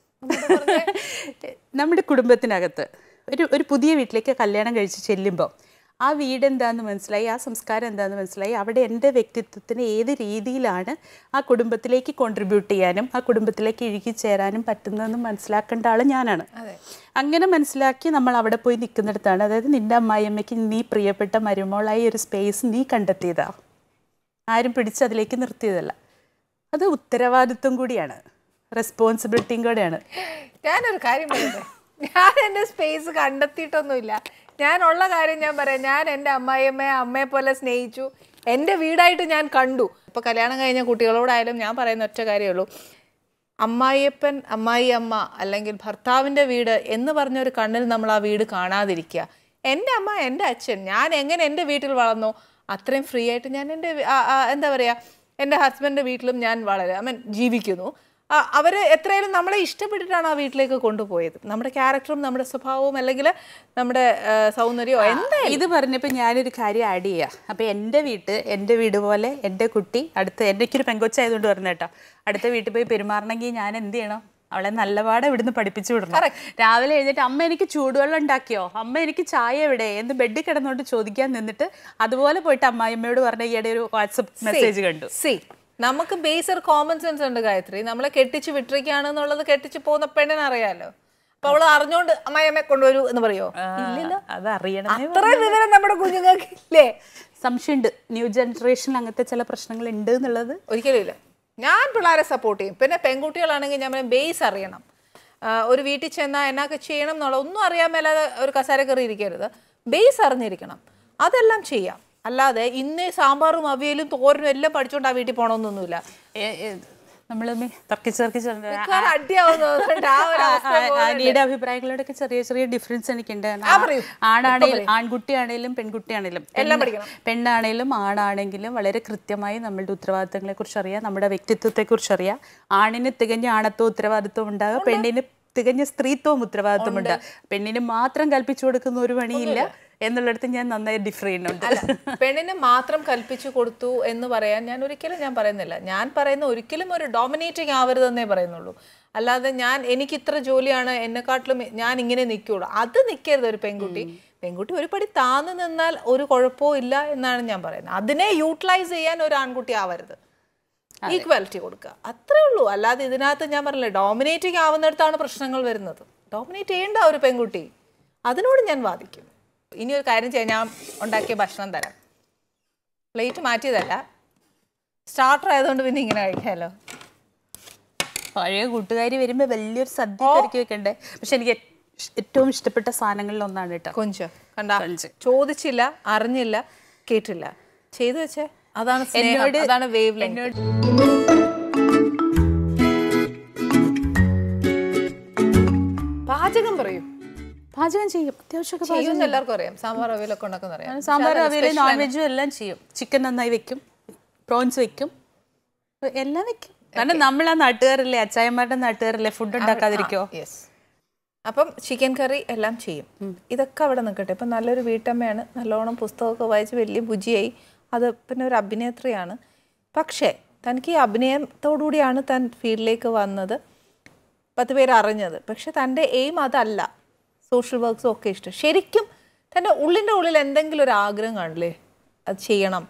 നമ്മുടെ കുടുംബത്തിനകത്ത് ഒരു ഒരു പുതിയ വീട്ടിലേക്ക് കല്യാണം കഴിച്ച് ചെല്ലുമ്പോൾ ആ വീട് എന്താണെന്ന് മനസ്സിലായി ആ സംസ്കാരം എന്താണെന്ന് മനസ്സിലായി അവിടെ എൻ്റെ വ്യക്തിത്വത്തിന് ഏത് രീതിയിലാണ് ആ കുടുംബത്തിലേക്ക് കോൺട്രിബ്യൂട്ട് ചെയ്യാനും ആ കുടുംബത്തിലേക്ക് ഇഴുകിച്ചേരാനും പറ്റുന്നതെന്ന് മനസ്സിലാക്കേണ്ട ആൾ ഞാനാണ് അതെ. അങ്ങനെ മനസ്സിലാക്കി നമ്മൾ അവിടെ പോയി നിൽക്കുന്നിടത്താണ് അതായത് നിൻ്റെ അമ്മായിയമ്മയ്ക്ക് നീ പ്രിയപ്പെട്ട മരുമോളായി ഒരു സ്പേസ് നീ കണ്ടെത്തിയതാ ആരും പിടിച്ച് അതിലേക്ക് നിർത്തിയതല്ല അത് ഉത്തരവാദിത്വം കൂടിയാണ് റെസ്പോൺസിബിലിറ്റിയും കൂടെയാണ് ഞാനൊരു കാര്യം പറയട്ടെ ഞാൻ എൻ്റെ സ്പേസ് കണ്ടെത്തിയിട്ടൊന്നുമില്ല ഞാനുള്ള കാര്യം ഞാൻ പറയാം ഞാൻ എൻ്റെ അമ്മായിയമ്മയെ അമ്മയെ പോലെ സ്നേഹിച്ചു എൻ്റെ വീടായിട്ട് ഞാൻ കണ്ടു ഇപ്പോൾ കല്യാണം കഴിഞ്ഞ കുട്ടികളോടായാലും ഞാൻ പറയുന്ന ഒറ്റ കാര്യമേ ഉള്ളൂ അമ്മായിയപ്പൻ അമ്മായി അമ്മ അല്ലെങ്കിൽ ഭർത്താവിൻ്റെ വീട് എന്ന് പറഞ്ഞ ഒരു കണ്ണിൽ നമ്മൾ ആ വീട് കാണാതിരിക്കുക എൻ്റെ അമ്മ എൻ്റെ അച്ഛൻ ഞാൻ എങ്ങനെ എൻ്റെ വീട്ടിൽ വളർന്നോ അത്രയും ഫ്രീ ആയിട്ട് ഞാൻ എൻ്റെ വി- ആ- ആ, എന്താ പറയുക എൻ്റെ ഹസ്ബൻഡിൻ്റെ വീട്ടിലും ഞാൻ വളരെ ഐ മീൻ ജീവിക്കുന്നു ആ- അവര് എത്രയായാലും നമ്മളെ ഇഷ്ടപ്പെട്ടിട്ടാണ് ആ വീട്ടിലേക്ക് കൊണ്ടുപോയത് നമ്മുടെ ക്യാരക്ടറും നമ്മുടെ സ്വഭാവവും അല്ലെങ്കിൽ നമ്മുടെ ആ, സൗന്ദര്യവും എന്താ ഇത് പറഞ്ഞപ്പോൾ ഞാനൊരു കാര്യം ആഡ് ചെയ്യാം അപ്പോൾ എൻ്റെ വീട്ട് എൻ്റെ വീട് പോലെ എൻ്റെ കുട്ടി അടുത്ത എനിക്കൊരു പെങ്കൊച്ചായതുകൊണ്ട് പറഞ്ഞ കേട്ടോ അടുത്ത വീട്ടിൽ പോയി പെരുമാറണമെങ്കിൽ ഞാൻ എന്ത് ചെയ്യണം അവളെ നല്ലപാടെ ഇവിടുന്ന് പഠിപ്പിച്ചു വിടണം രാവിലെ എഴുന്നേറ്റ് അമ്മ എനിക്ക് ചൂടുവെള്ളം ഉണ്ടാക്കിയോ അമ്മ എനിക്ക് ചായ എവിടെ എന്ന് ബെഡിൽ കിടന്നുകൊണ്ട് ചോദിക്കാൻ നിന്നിട്ട് അതുപോലെ പോയിട്ട് അമ്മായിയമ്മയോട് പറഞ്ഞ ഈയിടെ ഒരു വാട്സപ്പ് മെസ്സേജ് കണ്ടു സി നമുക്ക് ബേസർ കോമൺ സെൻസ് ഉണ്ട് ഗായത്രി നമ്മളെ കെട്ടിച്ച് വിട്ടിരിക്കുകയാണെന്നുള്ളത് കെട്ടിച്ച് പോകുന്ന പെണ്ണിനെ അറിയാലോ അപ്പൊ അവള് അറിഞ്ഞോണ്ട് അമ്മായിയമ്മയെ കൊണ്ടുവരൂ എന്ന് പറയോ ഇല്ലല്ലോ അത് അറിയണം അത്രയും വിവരം നമ്മുടെ കുഞ്ഞുങ്ങൾക്ക് ഇല്ലേ സംശയമുണ്ട് ന്യൂ ജനറേഷനിൽ അങ്ങനത്തെ ചില പ്രശ്നങ്ങൾ ഉണ്ട് എന്നുള്ളത് ഒരിക്കലും ഇല്ല ഞാൻ പിള്ളേരെ സപ്പോർട്ട് ചെയ്യും പിന്നെ പെൺകുട്ടികളാണെങ്കിൽ ഞാൻ ബേസ് അറിയണം ആ, ഒരു വീട്ടിൽ ചെന്നാൽ എന്നൊക്കെ ചെയ്യണം എന്നുള്ള ഒന്നും അറിയാൻ മേലാതെ ഒരു കസേര കയറി ഇരിക്കരുത് ബേസ് അറിഞ്ഞിരിക്കണം അതെല്ലാം ചെയ്യാം അല്ലാതെ ഇന്ന് സാമ്പാറും അവിയലും തോരനും എല്ലാം പഠിച്ചുകൊണ്ട് ആ വീട്ടിൽ പോകണമെന്നൊന്നുമില്ല നമ്മൾ തർക്കിച്ച് തർക്കിച്ച് മിക്കവാറും അടിയാവുന്ന തോന്നുന്നുണ്ട്. ആ ഒരു അവസ്ഥ പോലെ. ആനിയുടെ അഭിപ്രായങ്ങളോടൊക്കെ ചെറിയ ചെറിയ ഡിഫറൻസ് എനിക്കുണ്ട് കാരണം ആ, പറയൂ. ആണാണേലും ആൺകുട്ടിയാണേലും പെൺകുട്ടിയാണേലും എല്ലാം പെണ്ണ്- പഠിക്കണം. പെണ്ണാണേലും ആണാണെങ്കിലും വളരെ കൃത്യമായി നമ്മളുടെ ഉത്തരവാദിത്തങ്ങളെ കുറിച്ച് അറിയാം നമ്മുടെ വ്യക്തിത്വത്തെ കുറിച്ച് അറിയാം ആണിന് തികഞ്ഞ ആണത്വം ഉത്തരവാദിത്വം ഉണ്ടാകുക പെണ്ണിന് തികഞ്ഞ സ്ത്രീത്വവും ഉത്തരവാദിത്വം ഉണ്ട് പെണ്ണിന് മാത്രം കൽപ്പിച്ചു കൊടുക്കുന്ന ഒരു പണിയില്ല എന്നുള്ളിടത്ത് ഞാൻ നന്നായി ഡിഫർ ചെയ്യുന്നുണ്ട് പെണ്ണിന് മാത്രം കൽപ്പിച്ചു കൊടുത്തു എന്ന് പറയാൻ ഞാൻ ഒരിക്കലും ഞാൻ പറയുന്നില്ല ഞാൻ പറയുന്ന ഒരിക്കലും ഒരു ഡോമിനേറ്റിംഗ് ആവരുതെന്നേ പറയുന്നുള്ളൂ അല്ലാതെ ഞാൻ എനിക്ക് ഇത്ര ജോലിയാണ് എന്നെക്കാട്ടിലും ഞാൻ ഇങ്ങനെ നിൽക്കുള്ളൂ അത് നിൽക്കരുത് ഒരു പെൺകുട്ടി പെൺകുട്ടി ഒരു പടി താന്ന് നിന്നാൽ ഒരു കുഴപ്പവും ഇല്ല എന്നാണ് ഞാൻ പറയുന്നത് അതിനെ യൂട്ടിലൈസ് ചെയ്യാൻ ഒരു ആൺകുട്ടി ആവരുത് ഈക്വാലിറ്റി കൊടുക്കുക അത്രേ ഉള്ളൂ അല്ലാതെ ഇതിനകത്ത് ഞാൻ പറഞ്ഞില്ലേ ഡോമിനേറ്റിംഗ് ആവുന്നിടത്താണ് പ്രശ്നങ്ങൾ വരുന്നത് ഡോമിനേറ്റ് ചെയ്യേണ്ട ഒരു പെൺകുട്ടി അതിനോട് ഞാൻ വാദിക്കും ഇനി ഒരു കാര്യം ചെയ്യാം ഞാൻ ഉണ്ടാക്കിയ ഭക്ഷണം തരാം പ്ലേറ്റ് മാറ്റിയതല്ല സ്റ്റാർട്ടർ ആയതുകൊണ്ട് പിന്നെ ഇങ്ങനെ കഴിക്കാമല്ലോ പഴയ കൂട്ടുകാരി വരുമ്പോൾ വലിയൊരു സദ്യ ഒരുക്കി വെക്കണ്ടേ പക്ഷെ എനിക്ക് ഏ- ഏറ്റവും ഇഷ്ടപ്പെട്ട സാധനങ്ങളിൽ ഒന്നാണ് കേട്ടോ കൊഞ്ച് കണ്ട ചോദിച്ചില്ല അറിഞ്ഞില്ല കേട്ടില്ല ചെയ്തു വെച്ചേ അതാണ് സ്നേഹം, അതാണ് വേവ് ലെങ്ത് പാചകം പറയൂ പാചകം ചെയ്യും അത്യാവശ്യമൊക്കെ ചെയ്യുമെന്ന് എല്ലാവർക്കും അറിയാം സാമ്പാർ അവിയലൊക്കെ ഉണ്ടാക്കുന്ന അറിയാം സാമ്പാർ അവിയൽ നോൺ വെജും എല്ലാം ചെയ്യും ചിക്കൻ നന്നായി വെക്കും പ്രോൺസ് വെക്കും എല്ലാം വെക്കും കാരണം നമ്മൾ ആ നാട്ടുകാരല്ലേ അച്ചായന്മാരുടെ നാട്ടുകാരല്ലേ ഫുഡ് ഉണ്ടാക്കാതിരിക്കോ യെസ് അപ്പം ചിക്കൻ കറി എല്ലാം ചെയ്യും ഇതൊക്കെ അവിടെ നിൽക്കട്ടെ ഇപ്പം നല്ലൊരു വീട്ടമ്മയാണ് നല്ലോണം പുസ്തകമൊക്കെ വായിച്ച് വലിയ ബുജിയായി അത് പിന്നെ ഒരു അഭിനേത്രിയാണ് പക്ഷേ തനിക്ക് ഈ അഭിനയത്തോടുകൂടിയാണ് താൻ ഫീൽഡിലേക്ക് വന്നത് പത്ത് പേര് അറിഞ്ഞത് പക്ഷെ തൻ്റെ എയിം അതല്ല സോഷ്യൽ വർക്ക്സും ഒക്കെ ഇഷ്ടം ശരിക്കും തൻ്റെ ഉള്ളിൻ്റെ ഉള്ളിൽ എന്തെങ്കിലും ഒരു ആഗ്രഹം കാണില്ലേ അത് ചെയ്യണം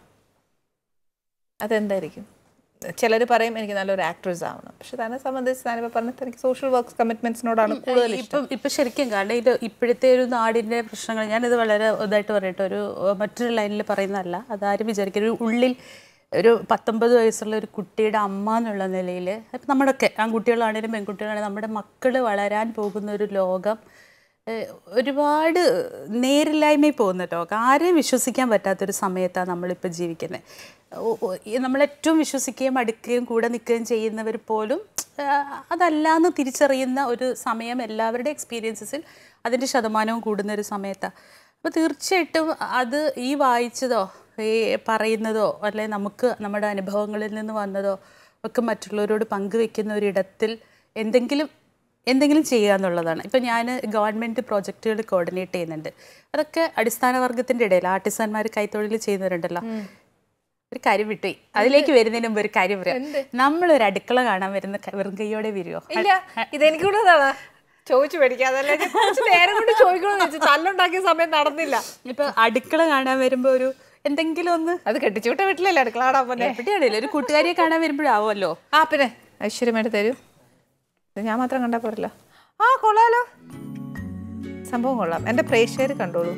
അതെന്തായിരിക്കും ചിലർ പറയും എനിക്ക് നല്ലൊരു ആക്ട്രസ് ആവണം പക്ഷെ തന്നെ സംബന്ധിച്ച് ഞാനിപ്പോൾ പറഞ്ഞത് എനിക്ക് സോഷ്യൽ വർക്ക്സ് കമ്മിറ്റ്മെന്റ്സിനോടാണ് കൂടുതൽ ഇഷ്ടം ഇപ്പം ഇപ്പം ശരിക്കും കാരണം ഇത് ഇപ്പോഴത്തെ ഒരു നാടിൻ്റെ പ്രശ്നങ്ങൾ ഞാനിത് വളരെ ഇതായിട്ട് പറയട്ടെ ഒരു ഏഹ്, മറ്റൊരു ലൈനിൽ പറയുന്നതല്ല അതാരും വിചാരിക്കും ഒരു ഉള്ളിൽ ഒരു പത്തൊമ്പത് വയസ്സുള്ള ഒരു കുട്ടിയുടെ അമ്മ എന്നുള്ള നിലയിൽ ഇപ്പം നമ്മുടെയൊക്കെ ആൺകുട്ടികളാണെങ്കിലും പെൺകുട്ടികളാണെങ്കിലും നമ്മുടെ മക്കൾ വളരാൻ പോകുന്ന ഒരു ലോകം ഏഹ്, ഒരുപാട് നേരില്ലായ്മയിൽ പോകുന്ന ലോകം ആരെയും വിശ്വസിക്കാൻ പറ്റാത്തൊരു സമയത്താണ് നമ്മളിപ്പോൾ ജീവിക്കുന്നത് നമ്മളേറ്റവും വിശ്വസിക്കുകയും അടുക്കുകയും കൂടെ നിൽക്കുകയും ചെയ്യുന്നവർ പോലും ആഹ് അതല്ല എന്ന് തിരിച്ചറിയുന്ന ഒരു സമയം എല്ലാവരുടെ എക്സ്പീരിയൻസസിൽ അതിൻ്റെ ശതമാനവും കൂടുന്ന ഒരു സമയത്താണ് അപ്പോൾ തീർച്ചയായിട്ടും അത് ഈ വായിച്ചതോ ഈ പറയുന്നതോ അല്ലെ നമുക്ക് നമ്മുടെ അനുഭവങ്ങളിൽ നിന്ന് വന്നതോ ഒക്കെ മറ്റുള്ളവരോട് പങ്കുവെക്കുന്ന ഒരിടത്തിൽ എന്തെങ്കിലും എന്തെങ്കിലും ചെയ്യുക എന്നുള്ളതാണ് ഇപ്പം ഞാൻ ഗവൺമെൻറ് പ്രോജക്റ്റുകൾ കോർഡിനേറ്റ് ചെയ്യുന്നുണ്ട് അതൊക്കെ അടിസ്ഥാന വർഗത്തിൻ്റെ ഇടയിൽ ആർട്ടിസന്മാർ കൈത്തൊഴിൽ ചെയ്യുന്നവരുണ്ടല്ലോ ഒരു കാര്യം വിട്ടുപോയി അതിലേക്ക് വരുന്നതിന് മുമ്പ് ഒരു കാര്യം പറയാം നമ്മളൊരു അടുക്കള കാണാൻ വരുന്ന ക- വെറും കൈയോടെ വരുമോ ഇല്ല ഇതെനിക്കൂടെ ചോദിച്ചു മേടിക്കാതല്ലേ ഞാൻ കുറച്ച് നേരം കൊണ്ട് ചോദിക്കണമെന്ന് വെച്ചു തല്ലുണ്ടാക്കിയ സമയം നടന്നില്ല ഇപ്പൊ അടുക്കള കാണാൻ വരുമ്പോ ഒരു എന്തെങ്കിലും ഒന്ന് അത് കെട്ടിച്ചുവിട്ട വീട്ടിലല്ലേ അടുക്കള കാണാൻ പോലെ എവിടെയാണല്ലോ ഒരു കൂട്ടുകാരിയെ കാണാൻ വരുമ്പോഴാവുമല്ലോ ആ പിന്നെ ഐശ്വര്യമായിട്ട് തരൂ ഇത് ഞാൻ മാത്രം കണ്ടാൽ പോരല്ലോ ആ കൊള്ളാലോ സംഭവം കൊള്ളാം എൻ്റെ പ്രേക്ഷകർ കണ്ടോളൂ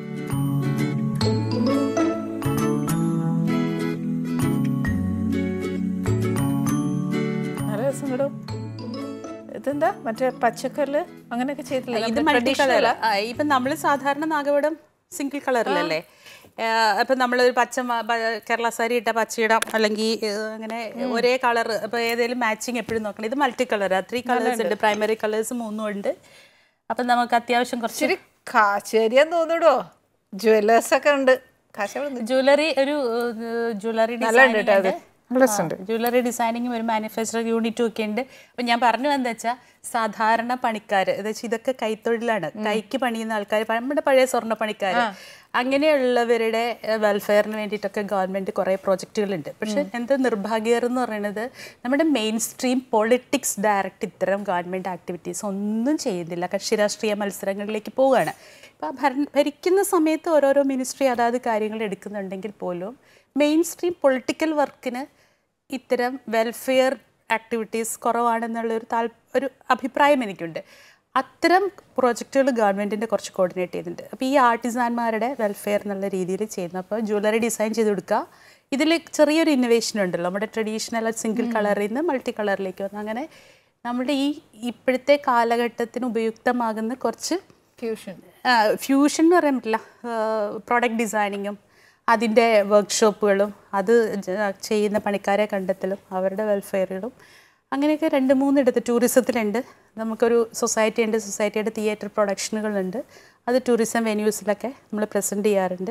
നല്ല രസം കേട്ടോ ഇതെന്താ മറ്റേ പച്ചക്കല്ല് അങ്ങനെയൊക്കെ ചെയ്തിട്ടില്ല ഇത് നമ്മുടെ മൾട്ടി traditional കളർ ആ? ഇപ്പൊ നമ്മൾ സാധാരണ നാഗവടം സിംഗിൾ കളറിലല്ലേ ഇപ്പൊ നമ്മളൊരു പച്ച മ- പ- കേരള സാരി ഇട്ട പച്ചയിടാം അല്ലെങ്കിൽ ഏഹ്, അങ്ങനെ ഒരേ കളർ ഇപ്പൊ ഏതെങ്കിലും മാച്ചിങ് എപ്പോഴും നോക്കണം ഇത് മൾട്ടി കളറാ ത്രീ കളേഴ്സ് ഉണ്ട് പ്രൈമറി കളേഴ്സ് മൂന്നും ഉണ്ട് അപ്പൊ നമുക്ക് അത്യാവശ്യം കുറച്ച് ഇച്ചിരി കാശ് തരികയെന്ന് തോന്നിടോ ജ്വല്ലേഴ്സ് ഒക്കെ ഉണ്ട് കാശ് എവിടെ നിന്ന്? ജ്വല്ലറി ഒരു ജ്വല്ലറി നല്ല ഉണ്ട് കേട്ടോ അത് നല്ല രസമുണ്ട് ജ്വല്ലറി ഡിസൈനിങ്ങും ഒരു മാനുഫാക്ചർ യൂണിറ്റും ഒക്കെ ഉണ്ട് അപ്പം ഞാൻ പറഞ്ഞു എന്താ വെച്ചാൽ സാധാരണ പണിക്കാർ എന്ന് വെച്ചാൽ ഇതൊക്കെ കൈത്തൊഴിലാണ് കൈക്ക് പണിയുന്ന ആൾക്കാർ നമ്മുടെ പഴയ സ്വർണ്ണ പണിക്കാർ അങ്ങനെയുള്ളവരുടെ വെൽഫെയറിന് വേണ്ടിയിട്ടൊക്കെ ഗവൺമെൻറ് കുറേ പ്രോജക്റ്റുകളുണ്ട് പക്ഷെ എന്ത് നിർഭാഗ്യകരം എന്ന് പറയുന്നത് നമ്മുടെ മെയിൻ സ്ട്രീം പൊളിറ്റിക്സ് ഡയറക്റ്റ് ഇത്തരം ഗവൺമെൻറ് ആക്ടിവിറ്റീസ് ഒന്നും ചെയ്യുന്നില്ല കക്ഷി രാഷ്ട്രീയ മത്സരങ്ങളിലേക്ക് പോവുകയാണ് ഇപ്പോൾ ഭര- ഭരിക്കുന്ന സമയത്ത് ഓരോരോ മിനിസ്ട്രി അതാത് കാര്യങ്ങൾ എടുക്കുന്നുണ്ടെങ്കിൽ പോലും മെയിൻ സ്ട്രീം പൊളിറ്റിക്കൽ വർക്കിന് ഇത്തരം വെൽഫെയർ ആക്ടിവിറ്റീസ് കുറവാണെന്നുള്ള ഒരു താൽ ഒരു അഭിപ്രായം എനിക്കുണ്ട് അത്തരം പ്രോജക്റ്റുകൾ ഗവൺമെൻറ്റിൻ്റെ കുറച്ച് കോർഡിനേറ്റ് ചെയ്യുന്നുണ്ട് അപ്പോൾ ഈ ആർട്ടിസാൻമാരുടെ വെൽഫെയർ എന്നുള്ള രീതിയിൽ ചെയ്യുന്നു അപ്പോൾ ജ്വല്ലറി ഡിസൈൻ ചെയ്ത് കൊടുക്കുക ഇതിൽ ചെറിയൊരു ഇന്നോവേഷൻ ഉണ്ടല്ലോ നമ്മുടെ ട്രഡീഷണൽ സിംഗിൾ കളറിൽ നിന്ന് മൾട്ടി കളറിലേക്ക് വന്നു അങ്ങനെ നമ്മുടെ ഈ ഇപ്പോഴത്തെ കാലഘട്ടത്തിന് ഉപയുക്തമാകുന്ന കുറച്ച് ഫ്യൂഷൻ ഫ്യൂഷൻ എന്ന് പറയാൻ പറ്റില്ല പ്രോഡക്റ്റ് ഡിസൈനിങ്ങും അതിൻ്റെ വർക്ക്ഷോപ്പുകളും അത് ജ- ചെയ്യുന്ന പണിക്കാരെ കണ്ടെത്തലും അവരുടെ വെൽഫെയറുകളും അങ്ങനെയൊക്കെ രണ്ട് മൂന്നിടത്ത് ടൂറിസത്തിലുണ്ട് നമുക്കൊരു സൊസൈറ്റി ഉണ്ട് സൊസൈറ്റിയുടെ തിയേറ്റർ പ്രൊഡക്ഷനുകളുണ്ട് അത് ടൂറിസം വെന്യൂസിലൊക്കെ നമ്മൾ പ്രസൻറ്റ് ചെയ്യാറുണ്ട്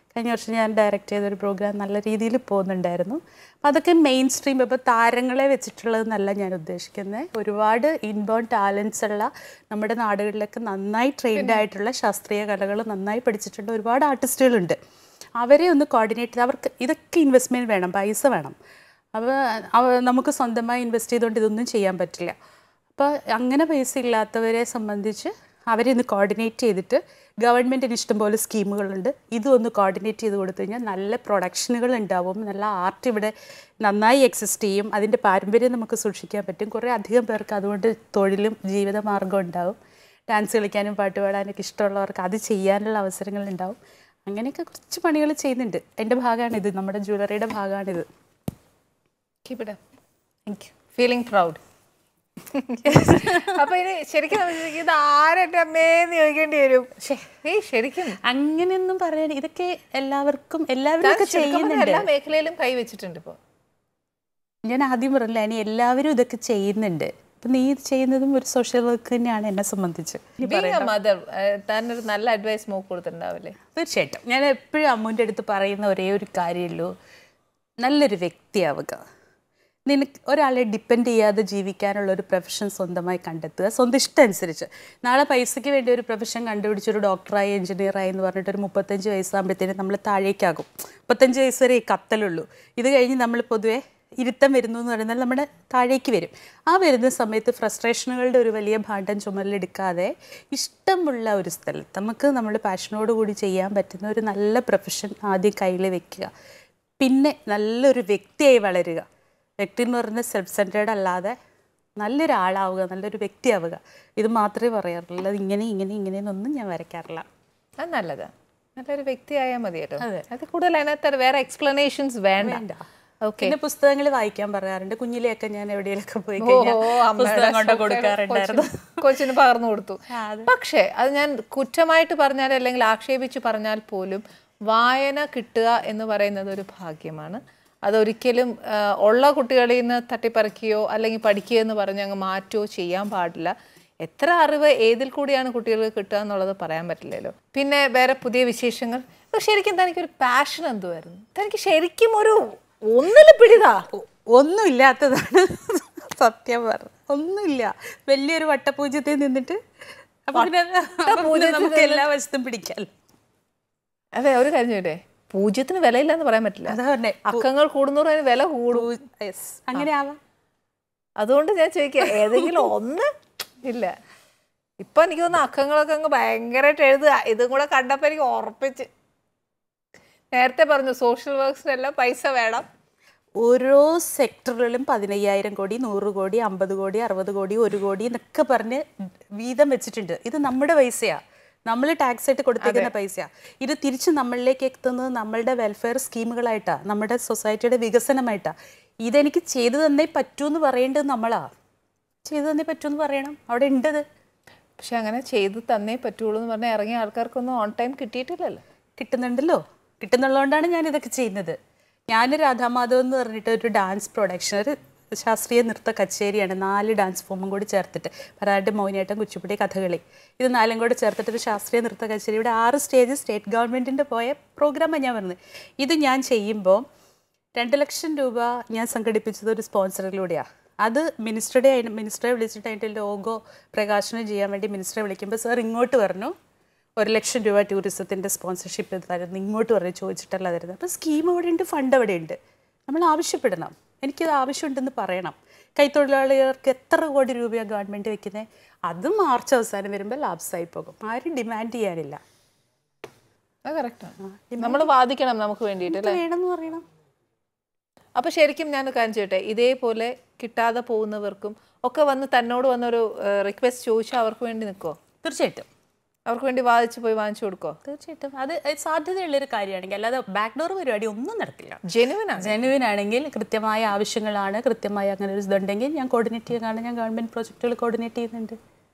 കഴിഞ്ഞ വർഷം ഞാൻ ഡയറക്റ്റ് ചെയ്തൊരു പ്രോഗ്രാം നല്ല രീതിയിൽ പോകുന്നുണ്ടായിരുന്നു അപ്പം അതൊക്കെ മെയിൻ സ്ട്രീം ഇപ്പോൾ താരങ്ങളെ വെച്ചിട്ടുള്ളതെന്നല്ല ഞാൻ ഉദ്ദേശിക്കുന്നത് ഒരുപാട് ഇൻബോൺ ടാലൻസ് ഉള്ള നമ്മുടെ നാടുകളിലൊക്കെ നന്നായി ട്രെയിൻഡ് ആയിട്ടുള്ള ശാസ്ത്രീയ കലകൾ നന്നായി പഠിച്ചിട്ടുള്ള ഒരുപാട് ആർട്ടിസ്റ്റുകളുണ്ട് അവരെ ഒന്ന് കോർഡിനേറ്റ് ചെയ്ത് അവർക്ക് ഇതൊക്കെ ഇൻവെസ്റ്റ്മെൻറ്റ് വേണം പൈസ വേണം അപ്പോൾ അവ നമുക്ക് സ്വന്തമായി ഇൻവെസ്റ്റ് ചെയ്തുകൊണ്ട് ഇതൊന്നും ചെയ്യാൻ പറ്റില്ല അപ്പോൾ അങ്ങനെ പൈസ ഇല്ലാത്തവരെ സംബന്ധിച്ച് അവരെ ഒന്ന് കോർഡിനേറ്റ് ചെയ്തിട്ട് ഗവൺമെൻറ്റിന് ഇഷ്ടംപോലെ സ്കീമുകളുണ്ട് ഇതും ഒന്ന് കോർഡിനേറ്റ് ചെയ്ത് കൊടുത്തു കഴിഞ്ഞാൽ നല്ല പ്രൊഡക്ഷനുകൾ ഉണ്ടാവും നല്ല ആർട്ട് ഇവിടെ നന്നായി എക്സിസ്റ്റ് ചെയ്യും അതിൻ്റെ പാരമ്പര്യം നമുക്ക് സൂക്ഷിക്കാൻ പറ്റും കുറേ അധികം പേർക്ക് അതുകൊണ്ട് തൊഴിലും ജീവിത മാർഗവും ഉണ്ടാവും ഡാൻസ് കളിക്കാനും പാട്ട് പാടാനൊക്കെ ഇഷ്ടമുള്ളവർക്ക് അത് ചെയ്യാനുള്ള അവസരങ്ങൾ ഉണ്ടാവും അങ്ങനെയൊക്കെ കുറച്ച് പണികൾ ചെയ്യുന്നുണ്ട് എൻ്റെ ഭാഗമാണിത് നമ്മുടെ ജ്വല്ലറിയുടെ ഭാഗമാണിത് keep it thank you feeling proud അപ്പൊ ഇനി ശരിക്കും നമ്മൾ ചോദിക്കും, ഇത് ആരുടെ അമ്മേന്ന് ചോദിക്കേണ്ടി വരും ഏയ് ശരിക്കും അങ്ങനെയൊന്നും പറയാൻ ഇതൊക്കെ എല്ലാവർക്കും എല്ലാവരും ഞാൻ ഒക്കെ ശരിക്കും പറഞ്ഞാൽ ചെയ്യുന്നുണ്ട് എല്ലാ മേഖലയിലും കൈ വെച്ചിട്ടുണ്ട് ഇപ്പൊ ഞാൻ ആദ്യം പറഞ്ഞില്ല ഇനി എല്ലാവരും ഇതൊക്കെ ചെയ്യുന്നുണ്ട് അപ്പം നീ ഇത് ചെയ്യുന്നതും ഒരു സോഷ്യൽ വർക്ക് തന്നെയാണ് എന്നെ സംബന്ധിച്ച് ഇനി ബീങ് എ മദർ താനൊരു നല്ല അഡ്വൈസ് മോക്ക് കൊടുത്തിട്ടുണ്ടാവില്ലേ തീർച്ചയായിട്ടും ഞാൻ എപ്പോഴും അമ്മൂൻ്റെ അടുത്ത് പറയുന്ന ഒരേ ഒരു കാര്യമുള്ളൂ നല്ലൊരു വ്യക്തിയാവുക നിനക്ക് ഒരാളെ ഡിപ്പെൻഡ് ചെയ്യാതെ ജീവിക്കാനുള്ള ഒരു പ്രൊഫഷൻ സ്വന്തമായി കണ്ടെത്തുക സ്വന്തം ഇഷ്ടം അനുസരിച്ച് നാളെ പൈസയ്ക്ക് വേണ്ടി ഒരു പ്രൊഫഷൻ കണ്ടുപിടിച്ച് ഒരു ഡോക്ടറായി എഞ്ചിനീയറായി എന്ന് പറഞ്ഞിട്ട് ഒരു മുപ്പത്തഞ്ച് വയസ്സാകുമ്പോഴത്തേനും നമ്മൾ താഴേക്കാകും മുപ്പത്തഞ്ച് വയസ്സ് വരെ ഈ കത്തലുള്ളൂ ഇത് കഴിഞ്ഞ് നമ്മൾ പൊതുവെ ഇരുത്തം വരുന്നു എന്ന് പറയുന്നത് നമ്മുടെ താഴേക്ക് വരും ആ വരുന്ന സമയത്ത് ഫ്രസ്ട്രേഷനുകളുടെ ഒരു വലിയ ഭാണ്ഡം ചുമലിലെടുക്കാതെ ഇഷ്ടമുള്ള ഒരു സ്ഥലത്ത് നമുക്ക് നമ്മൾ പാഷനോട് കൂടി ചെയ്യാൻ പറ്റുന്ന ഒരു നല്ല പ്രൊഫഷൻ ആദ്യം കയ്യിൽ വെക്കുക പിന്നെ നല്ലൊരു വ്യക്തിയായി വളരുക വ്യക്തി എന്ന് പറയുന്നത് സെൽഫ് സെൻറ്റേർഡ് അല്ലാതെ നല്ലൊരാളാവുക നല്ലൊരു വ്യക്തിയാവുക ഇത് മാത്രമേ പറയാറുള്ളൂ അല്ലാതെ ഇങ്ങനെ ഇങ്ങനെ ഇങ്ങനെയെന്നൊന്നും ഞാൻ വരയ്ക്കാറില്ല അത് നല്ലതാ നല്ലൊരു വ്യക്തിയായാൽ മതി കേട്ടോ അത് കൂടുതൽ അതിനകത്ത് വേറെ എക്സ്പ്ലനേഷൻസ് വേണ്ട ഓക്കെ പിന്നെ പുസ്തകങ്ങൾ വായിക്കാൻ പറയാറുണ്ട് കുഞ്ഞിലെയൊക്കെ ഞാൻ എവിടെയെങ്കിലൊക്കെ പോയി കഴിഞ്ഞാൽ പുസ്തകം കൊണ്ട് കൊടുക്കാറുണ്ടായിരുന്നു കൊച്ചിന് പകർന്നു കൊടുത്തു പക്ഷേ അത് ഞാൻ കുറ്റമായിട്ട് പറഞ്ഞാൽ അല്ലെങ്കിൽ ആക്ഷേപിച്ച് പറഞ്ഞാൽ പോലും വായന കിട്ടുക എന്ന് പറയുന്നത് ഒരു ഭാഗ്യമാണ് അതൊരിക്കലും ആ, ഉള്ള കുട്ടികളിൽ നിന്ന് തട്ടിപ്പറിക്കുകയോ അല്ലെങ്കിൽ പഠിക്കുകയോ എന്ന് പറഞ്ഞ് അങ്ങ് മാറ്റുകയോ ചെയ്യാൻ പാടില്ല എത്ര അറിവ് ഏതിൽ കൂടിയാണ് കുട്ടികൾക്ക് കിട്ടുക എന്നുള്ളത് പറയാൻ പറ്റില്ലല്ലോ പിന്നെ വേറെ പുതിയ വിശേഷങ്ങൾ ഇപ്പൊ ശരിക്കും തനിക്കൊരു പാഷൻ എന്തുവായിരുന്നു തനിക്ക് ശരിക്കും ഒരു ഒന്നിൽ പിടിതാ ഒന്നുമില്ലാത്തതാണ് സത്യം പറഞ്ഞത് ഒന്നുമില്ല വലിയൊരു വട്ടപൂജ്യത്തിൽ നിന്നിട്ട് അപ്പൊ പിന്നെ അപ്പൊ പിന്നെ നമുക്ക് എല്ലാ വശത്തും പിടിക്കാം അതെ ഒരു കാര്യം ചോദിട്ടെ പൂജ്യത്തിന് വിലയില്ല എന്ന് പറയാൻ പറ്റില്ല അതാ പറഞ്ഞേ അക്കങ്ങൾ കൂടുന്നതോറും അതിന് വില കൂടും യെസ് അങ്ങനെ ആവാം അതുകൊണ്ട് ഞാൻ ചോദിക്കുക ഏതെങ്കിലും ഒന്ന് ഇല്ല ഇപ്പൊ എനിക്ക് തോന്നുന്നു അക്കങ്ങളൊക്കെ അങ്ങ് ഭയങ്കരമായിട്ട് എഴുതുക ഇതും കൂടെ കണ്ടപ്പോ എനിക്ക് ഉറപ്പിച്ച് നേരത്തെ പറഞ്ഞു സോഷ്യൽ വർക്ക്സിനെല്ലാം പൈസ വേണം ഓരോ സെക്ടറിലും പതിനയ്യായിരം കോടി നൂറ് കോടി അമ്പത് കോടി അറുപത് കോടി ഒരു കോടി എന്നൊക്കെ പറഞ്ഞ് വീതം വെച്ചിട്ടുണ്ട് ഇത് നമ്മുടെ പൈസയാ നമ്മൾ ടാക്സ് ആയിട്ട് കൊടുത്തേക്കുന്ന പൈസയാ ഇത് തിരിച്ച് നമ്മളിലേക്ക് എത്തുന്നത് നമ്മളുടെ വെൽഫെയർ സ്കീമുകളായിട്ടാ നമ്മുടെ സൊസൈറ്റിയുടെ വികസനമായിട്ടാ ഇതെനിക്ക് ചെയ്തു തന്നേ പറ്റൂ എന്ന് പറയേണ്ടത് നമ്മളാ ചെയ്തു തന്നേ പറ്റൂ എന്ന് പറയണം അവിടെ ഉണ്ടത് പക്ഷെ അങ്ങനെ ചെയ്ത് തന്നേ പറ്റുള്ളൂ എന്ന് പറഞ്ഞാൽ ഇറങ്ങിയ ആൾക്കാർക്കൊന്നും ഓൺ ടൈം കിട്ടിയിട്ടില്ലല്ലോ കിട്ടുന്നുണ്ടല്ലോ കിട്ടുന്നുള്ളതുകൊണ്ടാണ് ഞാൻ ഇതൊക്കെ ചെയ്യുന്നത് ഞാൻ രാധാമാധവ് എന്ന് പറഞ്ഞിട്ട് ഒരു ഡാൻസ് പ്രൊഡക്ഷൻ ഒരു ശാസ്ത്രീയ നൃത്ത കച്ചേരിയാണ് നാല് ഡാൻസ് ഫോമും കൂടി ചേർത്തിട്ട് ഭരതനാട്യം മോഹിനിയാട്ടം കുച്ചിപ്പുടി കഥകളി ഇത് നാലും കൂടി ചേർത്തിട്ട് ഒരു ശാസ്ത്രീയ നൃത്ത കച്ചേരി ഇവിടെ ആറ് സ്റ്റേജ് സ്റ്റേറ്റ് ഗവൺമെൻറ്റിൻ്റെ പോയ പ്രോഗ്രാമാണ് ഞാൻ പറഞ്ഞത് ഇത് ഞാൻ ചെയ്യുമ്പോൾ രണ്ട് ലക്ഷം രൂപ ഞാൻ സംഘടിപ്പിച്ചത് ഒരു സ്പോൺസറിലൂടെയാണ് അത് മിനിസ്റ്ററുടെ മിനിസ്റ്ററെ വിളിച്ചിട്ട് അതിൻ്റെ ലോഗോ പ്രകാശനം ചെയ്യാൻ വേണ്ടി മിനിസ്റ്ററെ വിളിക്കുമ്പോൾ സാർ ഇങ്ങോട്ട് പറഞ്ഞു ഒരു ലക്ഷം രൂപ ടൂറിസത്തിൻ്റെ സ്പോൺസർഷിപ്പ് തരുന്നു ഇങ്ങോട്ട് പറഞ്ഞ് ചോദിച്ചിട്ടല്ല തരുന്നത് അപ്പോൾ സ്കീം അവിടെ ഉണ്ട് ഫണ്ട് അവിടെ ഉണ്ട് നമ്മൾ ആവശ്യപ്പെടണം എനിക്കത് ആവശ്യമുണ്ടെന്ന് പറയണം കൈത്തൊഴിലാളികൾക്ക് എത്ര കോടി രൂപയാണ് ഗവൺമെൻറ് വെക്കുന്നത് അത് മാർച്ച് അവസാനം വരുമ്പോൾ ലാപ്സായി പോകും ആരും ഡിമാൻഡ് ചെയ്യാനില്ല അത് കറക്റ്റാണ് നമ്മൾ വാദിക്കണം നമുക്ക് വേണ്ടിയിട്ട് ഇത് വേണമെന്ന് പറയണം അപ്പൊ ശരിക്കും ഞാൻ കാര്യം ചെയ്യട്ടെ ഇതേപോലെ കിട്ടാതെ പോകുന്നവർക്കും ഒക്കെ വന്ന് തന്നോട് വന്നൊരു റിക്വസ്റ്റ് ചോദിച്ചാൽ അവർക്ക് വേണ്ടി നിൽക്കോ തീർച്ചയായിട്ടും അവർക്ക് വേണ്ടി വാദിച്ചു പോയി വാങ്ങിച്ചു കൊടുക്കോ തീർച്ചയായിട്ടും അത് സാധ്യതയുള്ളൊരു കാര്യമാണെങ്കിൽ അല്ലാതെ ബാക്ക്ഡോർ പരിപാടി ഒന്നും നടക്കില്ല ജെനുവിനാണ് ജെനുവിൻ ആണെങ്കിൽ കൃത്യമായ ആവശ്യങ്ങളാണ് കൃത്യമായ അങ്ങനെ ഒരു ഇതുണ്ടെങ്കിൽ ഞാൻ കോർഡിനേറ്റ് ചെയ്യാൻ ഞാൻ ഗവൺമെൻറ് പ്രോജക്റ്റുകൾ കോർഡിനേറ്റ് ചെയ്യുന്നുണ്ട്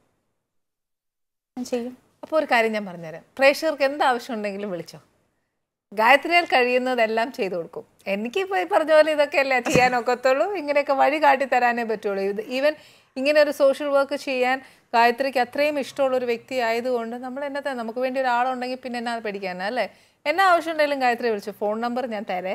ഞാൻ ചെയ്യും അപ്പോൾ ഒരു കാര്യം ഞാൻ പറഞ്ഞുതരാം പ്രേക്ഷകർക്ക് എന്ത് ആവശ്യം ഉണ്ടെങ്കിലും വിളിച്ചോ ഗായത്രിയാൽ കഴിയുന്നതെല്ലാം ചെയ്തു കൊടുക്കും എനിക്കിപ്പോൾ ഈ പറഞ്ഞ പോലെ ഇതൊക്കെയല്ലേ ചെയ്യാനൊക്കത്തുള്ളൂ ഇങ്ങനെയൊക്കെ വഴി കാട്ടി തരാനേ പറ്റുള്ളൂ ഇത് ഈവൻ ഇങ്ങനെ ഒരു സോഷ്യൽ വർക്ക് ചെയ്യാൻ ഗായത്രിക്ക് അത്രയും ഇഷ്ടമുള്ള ഒരു വ്യക്തി ആയതുകൊണ്ട് നമ്മൾ എന്നത്തെ നമുക്ക് വേണ്ടി ഒരാളുണ്ടെങ്കിൽ പിന്നെ എന്നാ പേടിക്കാനാ അല്ലേ എന്നാ ആവശ്യം ഉണ്ടെങ്കിലും ഗായത്രി വിളിച്ചു ഫോൺ നമ്പർ ഞാൻ തരേ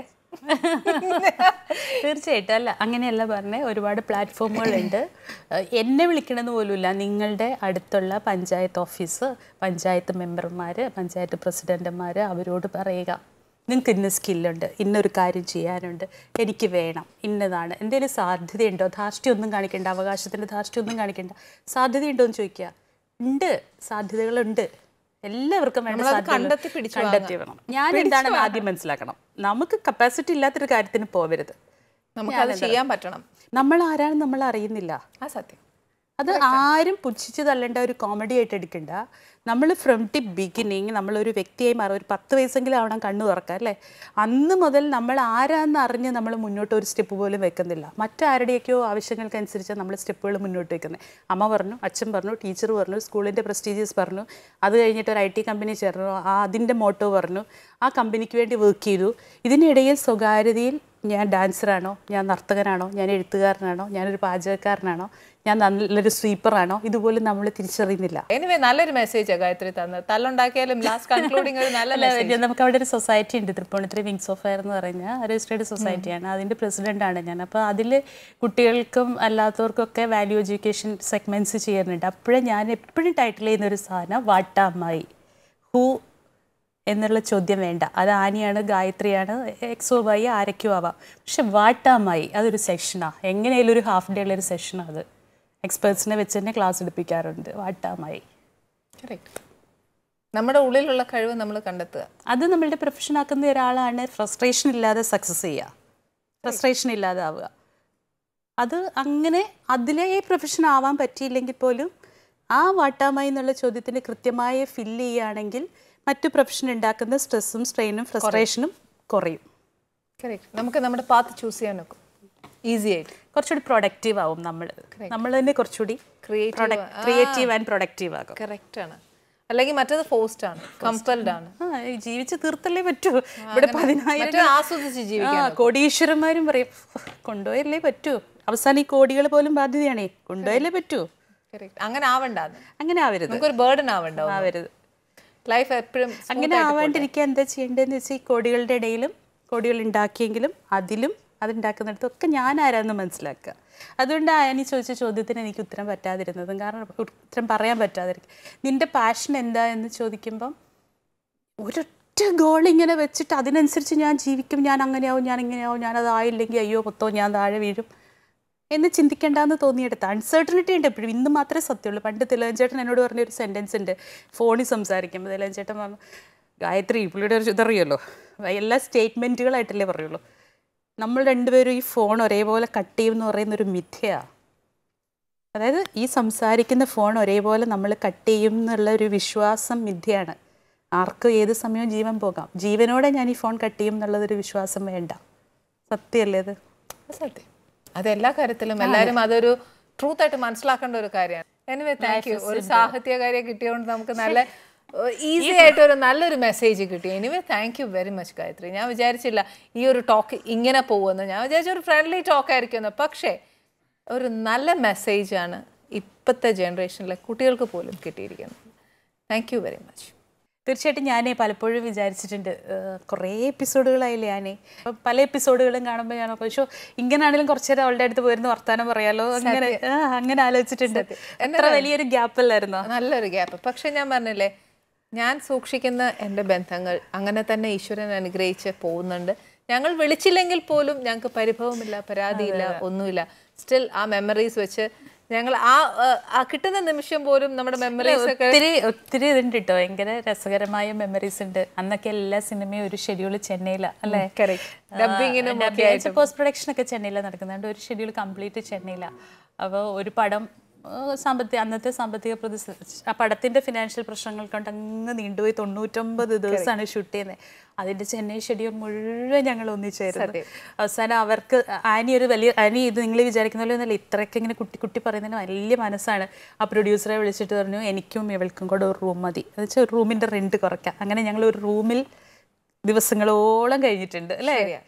തീർച്ചയായിട്ടും അല്ല അങ്ങനെയല്ല പറഞ്ഞേ ഒരുപാട് പ്ലാറ്റ്ഫോമുകളുണ്ട് ഏഹ് എന്നെ വിളിക്കണമെന്ന് പോലുമില്ല നിങ്ങളുടെ അടുത്തുള്ള പഞ്ചായത്ത് ഓഫീസ് പഞ്ചായത്ത് മെമ്പർമാർ പഞ്ചായത്ത് പ്രസിഡന്റുമാർ അവരോട് പറയുക നിങ്ങൾക്ക് ഇന്ന സ്കില്ലുണ്ട് ഇന്നൊരു കാര്യം ചെയ്യാനുണ്ട് എനിക്ക് വേണം ഇന്നതാണ് എന്തെങ്കിലും സാധ്യതയുണ്ടോ ധാർഷ്ട്യമൊന്നും കാണിക്കണ്ട അവകാശത്തിൻ്റെ ധാർഷ്ട്യമൊന്നും കാണിക്കണ്ട സാധ്യതയുണ്ടോ എന്ന് ചോദിക്കുക ഉണ്ട് സാധ്യതകളുണ്ട് എല്ലാവർക്കും വേണ്ട നമ്മളത് സാധ്യതകൾ കണ്ടെത്തി പിടിച്ചു കണ്ടെത്തി വേണം ഞാൻ എന്താണെന്ന് ആദ്യം മനസ്സിലാക്കണം നമുക്ക് കപ്പാസിറ്റി ഇല്ലാത്തൊരു കാര്യത്തിന് പോവരുത് നമുക്കത് ചെയ്യാൻ പറ്റണം നമ്മൾ ആരാണെന്ന് നമ്മൾ അറിയുന്നില്ല ആ സത്യം അത് ആരും പുച്ഛിച്ച് തള്ളേണ്ട ഒരു കോമഡി ആയിട്ട് എടുക്കണ്ട നമ്മൾ ഫ്രം ദി ബിഗിനിങ് നമ്മളൊരു വ്യക്തിയായി മാറും ഒരു പത്ത് വയസ്സെങ്കിലും ആവണം കണ്ണു തുറക്കാം അല്ലേ അന്ന് മുതൽ നമ്മൾ ആരാന്ന് അറിഞ്ഞ് നമ്മൾ മുന്നോട്ട് ഒരു സ്റ്റെപ്പ് പോലും വെക്കുന്നില്ല മറ്റാരുടെയൊക്കെയോ ആവശ്യങ്ങൾക്കനുസരിച്ച് നമ്മൾ സ്റ്റെപ്പുകൾ മുന്നോട്ട് വെക്കുന്നത് അമ്മ പറഞ്ഞു അച്ഛൻ പറഞ്ഞു ടീച്ചർ പറഞ്ഞു സ്കൂളിൻ്റെ പ്രസ്റ്റീജിയസ് പറഞ്ഞു അത് കഴിഞ്ഞിട്ട് ഒരു ഐ ടി കമ്പനി ചേർന്നു ആ അതിൻ്റെ മോട്ടോ പറഞ്ഞു ആ കമ്പനിക്ക് വേണ്ടി വർക്ക് ചെയ്തു ഇതിനിടയിൽ സ്വകാര്യതയിൽ ഞാൻ ഡാൻസറാണോ ഞാൻ നർത്തകനാണോ ഞാൻ എഴുത്തുകാരനാണോ ഞാനൊരു പാചകക്കാരനാണോ ഞാൻ നല്ലൊരു സ്വീപ്പറാണോ ഇതുപോലും നമ്മൾ തിരിച്ചറിയുന്നില്ല എനിവേ നല്ലൊരു മെസ്സേജാണ് ഗായത്രി തന്നത് തല്ലുണ്ടാക്കിയാലും ലാസ്റ്റ് കൺക്ലൂഡിങ് ഒരു നല്ല അല്ല ഇത് നമുക്ക് അവിടെ ഒരു സൊസൈറ്റി ഉണ്ട് തൃപ്പൂണിത്തുറ വിങ്സ് ഓഫ് ഫയർ എന്ന് പറഞ്ഞ രജിസ്റ്റേർഡ് സൊസൈറ്റിയാണ് അതിൻ്റെ പ്രസിഡൻ്റാണ് ഞാൻ അപ്പോൾ അതിൽ കുട്ടികൾക്കും അല്ലാത്തവർക്കൊക്കെ വാല്യൂ എഡ്യൂക്കേഷൻ സെഗ്മെൻറ്റ്സ് ചെയ്യുന്നുണ്ട് അപ്പോഴേ ഞാൻ എപ്പോഴും ടൈറ്റിൽ ചെയ്യുന്ന ഒരു സാധനം വാട്ടാമായി ഹൂ എന്നുള്ള ചോദ്യം വേണ്ട അത് ആനിയാണ് ഗായത്രിയാണ് എക്സോ വൈ ആരൊക്കെയോ ആവാം പക്ഷെ വാട്ടാമായി അതൊരു സെഷനാണ് എങ്ങനെയായാലും ഒരു ഹാഫ് ഡേ ഉള്ള ഒരു സെഷനാണ് അത് എക്സ്പേർട്സിനെ വെച്ച് തന്നെ ക്ലാസ് എടുപ്പിക്കാറുണ്ട് വാട്ടാമായി കറക്റ്റ് നമ്മുടെ ഉള്ളിലുള്ള കഴിവ് നമ്മൾ കണ്ടെത്തുക അത് നമ്മളുടെ പ്രൊഫഷൻ ആക്കുന്ന ഒരാളാണ് ഫ്രസ്ട്രേഷൻ ഇല്ലാതെ സക്സസ് ചെയ്യുക ഫ്രസ്ട്രേഷൻ ഇല്ലാതെ ആവുക അത് അങ്ങനെ അതിലേ പ്രൊഫഷൻ ആവാൻ പറ്റിയില്ലെങ്കിൽ പോലും ആ വാട്ടാമായി എന്നുള്ള ചോദ്യത്തിന് കൃത്യമായി ഫില്ല് ചെയ്യുകയാണെങ്കിൽ മറ്റു പ്രൊഫഷൻ ഉണ്ടാക്കുന്ന സ്ട്രെസ്സും സ്ട്രെയിനും ഫ്രസ്ട്രേഷനും കുറയും കറക്റ്റ് നമുക്ക് നമ്മുടെ പാത്ത് ചൂസ് ചെയ്യാൻ നോക്കും ഈസി ആയിട്ട് കുറച്ചുകൂടി പ്രൊഡക്റ്റീവ് ആവും നമ്മൾ നമ്മൾ തന്നെ കുറച്ചുകൂടി ക്രിയേറ്റീവ് ക്രിയേറ്റീവ് ആൻഡ് പ്രൊഡക്റ്റീവ് ആകും കറക്റ്റ് ആണ് അല്ലെങ്കിൽ മറ്റേത് ഫോസ്റ്റ് ആണ് കമ്പൽഡ് ആണ് ആ ഈ ജീവിച്ച് തീർത്തല്ലേ പറ്റൂ ഇവിടെ പതിനായിരം മറ്റേത് ആസ്വദിച്ച് ജീവിക്കാം ആ കോടീശ്വരന്മാരും പറയും കൊണ്ടുപോയല്ലേ പറ്റൂ അവസാനം ഈ കോടികൾ പോലും ബാധ്യതയാണേ കൊണ്ടുപോയല്ലേ പറ്റൂ കറക്റ്റ് അങ്ങനെ ആവണ്ടാന്ന് അങ്ങനെ ആവരുത് നമുക്കൊരു ബേർഡൻ ആവണ്ട ആവരുത് ലൈഫ് എപ്പോഴും അങ്ങനെ ആവാണ്ടിരിക്കാൻ എന്താ ചെയ്യേണ്ടതെന്ന് വെച്ചാൽ ഈ കോടികളുടെ ഇടയിലും കോടികൾ ഉണ്ടാക്കിയെങ്കിലും അതിലും അതുണ്ടാക്കുന്നിടത്തൊക്കെ ഞാൻ ആരാന്ന് മനസ്സിലാക്കുക അതുകൊണ്ട് അനി ചോദിച്ച ചോദ്യത്തിന് എനിക്ക് ഉത്തരം പറ്റാതിരുന്നതും കാരണം ഉത്തരം പറയാൻ പറ്റാതിരിക്കും നിന്റെ പാഷൻ എന്താ എന്ന് ചോദിക്കുമ്പം ഒരൊറ്റ ഗോൾ ഇങ്ങനെ വെച്ചിട്ട് അതിനനുസരിച്ച് ഞാൻ ജീവിക്കും ഞാൻ അങ്ങനെയാവും ഞാൻ ഇങ്ങനെയാവും ഞാൻ അതായില്ലെങ്കിൽ അയ്യോ പൊത്തോ ഞാൻ താഴെ വീഴും എന്ന് ചിന്തിക്കേണ്ടെന്ന് തോന്നിയെടുത്ത് അൺസർട്ടനിറ്റി ഉണ്ട് എപ്പോഴും ഇന്ന് മാത്രമേ സത്യമുള്ളൂ പണ്ട് തിലകഞ്ചേട്ടൻ എന്നോട് പറഞ്ഞൊരു സെൻറ്റൻസ് ഉണ്ട് ഫോണിൽ സംസാരിക്കുമ്പോൾ തിലകഞ്ചേട്ടൻ പറഞ്ഞു ഗായത്രി പുള്ളിയുടെ ഒരു ഇതറിയുമല്ലോ എല്ലാ സ്റ്റേറ്റ്മെൻറ്റുകളായിട്ടല്ലേ പറയുള്ളൂ നമ്മൾ രണ്ടുപേരും ഈ ഫോൺ ഒരേപോലെ കട്ട് ചെയ്യും എന്ന് പറയുന്ന ഒരു മിഥ്യയാണ് അതായത് ഈ സംസാരിക്കുന്ന ഫോൺ ഒരേപോലെ നമ്മൾ കട്ട് ചെയ്യും എന്നുള്ള ഒരു വിശ്വാസം മിഥ്യയാണ് ആർക്കും ഏത് സമയവും ജീവൻ പോകാം ജീവനോടെ ഞാൻ ഈ ഫോൺ കട്ട് ചെയ്യും എന്നുള്ളതൊരു വിശ്വാസം വേണ്ട സത്യമല്ലേ അത് സത്യം അത് എല്ലാ കാര്യത്തിലും എല്ലാവരും അതൊരു ട്രൂത്ത് ആയിട്ട് മനസ്സിലാക്കേണ്ട ഒരു കാര്യമാണ് എനിവേ താങ്ക് യു ഒരു സാഹിത്യകാരിയെ കിട്ടിയതുകൊണ്ട് നമുക്ക് നല്ല ഈസി ആയിട്ട് ഒരു നല്ലൊരു മെസ്സേജ് കിട്ടി anyway thank you very much Gayathri ഞാൻ വിചാരിച്ചില്ല ഈ ഒരു ടോക്ക് ഇങ്ങനെ പോകുമെന്ന് ഞാൻ വിചാരിച്ച ഒരു ഫ്രണ്ട്ലി ടോക്ക് ആയിരിക്കുമെന്ന് പക്ഷേ ഒരു നല്ല മെസ്സേജാണ് ഇപ്പോഴത്തെ ജനറേഷനിലെ കുട്ടികൾക്ക് പോലും കിട്ടിയിരിക്കുന്നത് താങ്ക് യു വെരി മച്ച് തീർച്ചയായിട്ടും ഞാൻ പലപ്പോഴും വിചാരിച്ചിട്ടുണ്ട് ഏഹ് കുറേ എപ്പിസോഡുകളായില്ലേ ഞാനേ അപ്പം പല എപ്പിസോഡുകളും കാണുമ്പോൾ ഞാൻ പക്ഷേ ഇങ്ങനെയാണെങ്കിലും കുറച്ച് നേരം അവളുടെ അടുത്ത് പോയിരുന്ന് വർത്താനം പറയാലോ അങ്ങനെ ആ, അങ്ങനെ ആലോചിച്ചിട്ടുണ്ട് എത്ര വലിയൊരു ഗ്യാപ്പ് അല്ലായിരുന്നോ നല്ലൊരു ഗ്യാപ്പ് പക്ഷെ ഞാൻ പറഞ്ഞില്ലേ ഞാൻ സൂക്ഷിക്കുന്ന എൻ്റെ ബന്ധങ്ങൾ അങ്ങനെ തന്നെ ഈശ്വരൻ അനുഗ്രഹിച്ച് പോകുന്നുണ്ട് ഞങ്ങൾ വിളിച്ചില്ലെങ്കിൽ പോലും ഞങ്ങൾക്ക് പരിഭവമില്ല പരാതിയില്ല ഒന്നുമില്ല സ്റ്റിൽ ആ മെമ്മറീസ് വെച്ച് ഞങ്ങൾ ആ ആ, ആ കിട്ടുന്ന നിമിഷം പോലും നമ്മുടെ മെമ്മറീസ് ഒക്കെ ഒത്തിരി ഒത്തിരി ഇതുണ്ട് കേട്ടോ ഭയങ്കര രസകരമായ മെമ്മറീസ് ഉണ്ട് അന്നൊക്കെ എല്ലാ സിനിമയും ഒരു ഷെഡ്യൂൾ ചെന്നൈയിലാണ് അല്ലേ ഡബിങ്ങിനും പോസ്റ്റ് പ്രൊഡക്ഷൻ ഒക്കെ ചെന്നൈയിലാണ് നടക്കുന്നുണ്ട് ഒരു ഷെഡ്യൂൾ കംപ്ലീറ്റ് ചെന്നൈയിലാണ് അപ്പോൾ ഒരു പടം ആ, സാമ്പത്തിക അന്നത്തെ സാമ്പത്തിക പ്രതിസന്ധി ആ പടത്തിന്റെ ഫിനാൻഷ്യൽ പ്രശ്നങ്ങൾ കൊണ്ട് അങ്ങ് നീണ്ടുപോയി തൊണ്ണൂറ്റൊമ്പത് ദിവസമാണ് ഷൂട്ട് ചെയ്യുന്നത് അതിന്റെ ചെന്നൈ ഷെഡ്യൂൾ മുഴുവൻ ഞങ്ങൾ ഒന്നിച്ചായിരുന്നു അവസാനം അവർക്ക് ആനി ഒരു വലിയ ആനി ഇത് നിങ്ങൾ വിചാരിക്കുന്ന പോലെ ഒന്നുമല്ല ഇത്രയൊക്കെ ഇങ്ങനെ കുട്ടി കുട്ടി പറയുന്നതിന് വലിയ മനസ്സാണ് ആ പ്രൊഡ്യൂസറെ വിളിച്ചിട്ട് പറഞ്ഞു എനിക്കും ഇവൾക്കും കൂടെ ഒരു റൂം മതി എന്ന് വെച്ചാൽ ഒരു റൂമിന്റെ റെന്റ് കുറയ്ക്കാം അങ്ങനെ ഞങ്ങൾ ഒരു റൂമിൽ ദിവസങ്ങളോളം കഴിഞ്ഞിട്ടുണ്ട് അല്ലേ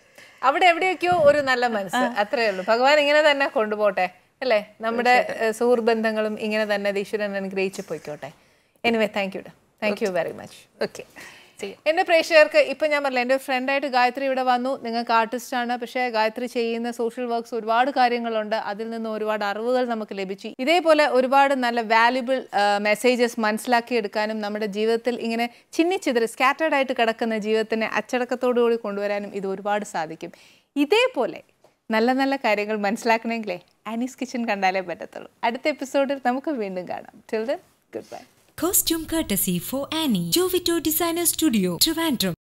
അവിടെ എവിടെയൊക്കെയോ ഒരു നല്ല മനസ്സ് അത്രേ ഉള്ളൂ ഭഗവാൻ ഇങ്ങനെ തന്നെ കൊണ്ടുപോട്ടെ അല്ലേ നമ്മുടെ ഏഹ്, സുഹൃബന്ധങ്ങളും ഇങ്ങനെ തന്നെ ഈശ്വരൻ അനുഗ്രഹിച്ച് പോയിക്കോട്ടെ anyway thank you thank you very much okay എൻ്റെ പ്രേക്ഷകർക്ക് ഇപ്പം ഞാൻ പറഞ്ഞില്ല എൻ്റെ ഒരു ഫ്രണ്ടായിട്ട് ഗായത്രി ഇവിടെ വന്നു നിങ്ങൾക്ക് ആർട്ടിസ്റ്റാണ് പക്ഷേ ഗായത്രി ചെയ്യുന്ന സോഷ്യൽ വർക്ക്സ് ഒരുപാട് കാര്യങ്ങളുണ്ട് അതിൽ നിന്ന് ഒരുപാട് അറിവുകൾ നമുക്ക് ലഭിച്ചു ഇതേപോലെ ഒരുപാട് നല്ല വാല്യുബിൾ മെസ്സേജസ് മനസ്സിലാക്കിയെടുക്കാനും നമ്മുടെ ജീവിതത്തിൽ ഇങ്ങനെ ചിന്നിച്ചിതറി സ്കാറ്റേഡ് ആയിട്ട് കിടക്കുന്ന ജീവിതത്തിനെ അച്ചടക്കത്തോടുകൂടി കൊണ്ടുവരാനും ഇത് ഒരുപാട് സാധിക്കും ഇതേപോലെ നല്ല നല്ല കാര്യങ്ങൾ മനസ്സിലാക്കണമെങ്കിലേ ആനീസ് കിച്ചൺ കണ്ടാലേ പറ്റത്തുള്ളൂ അടുത്ത എപ്പിസോഡിൽ നമുക്ക് വീണ്ടും കാണാം till then goodbye Costume courtesy for Annie. Jovito Designer Studio, Trivandrum.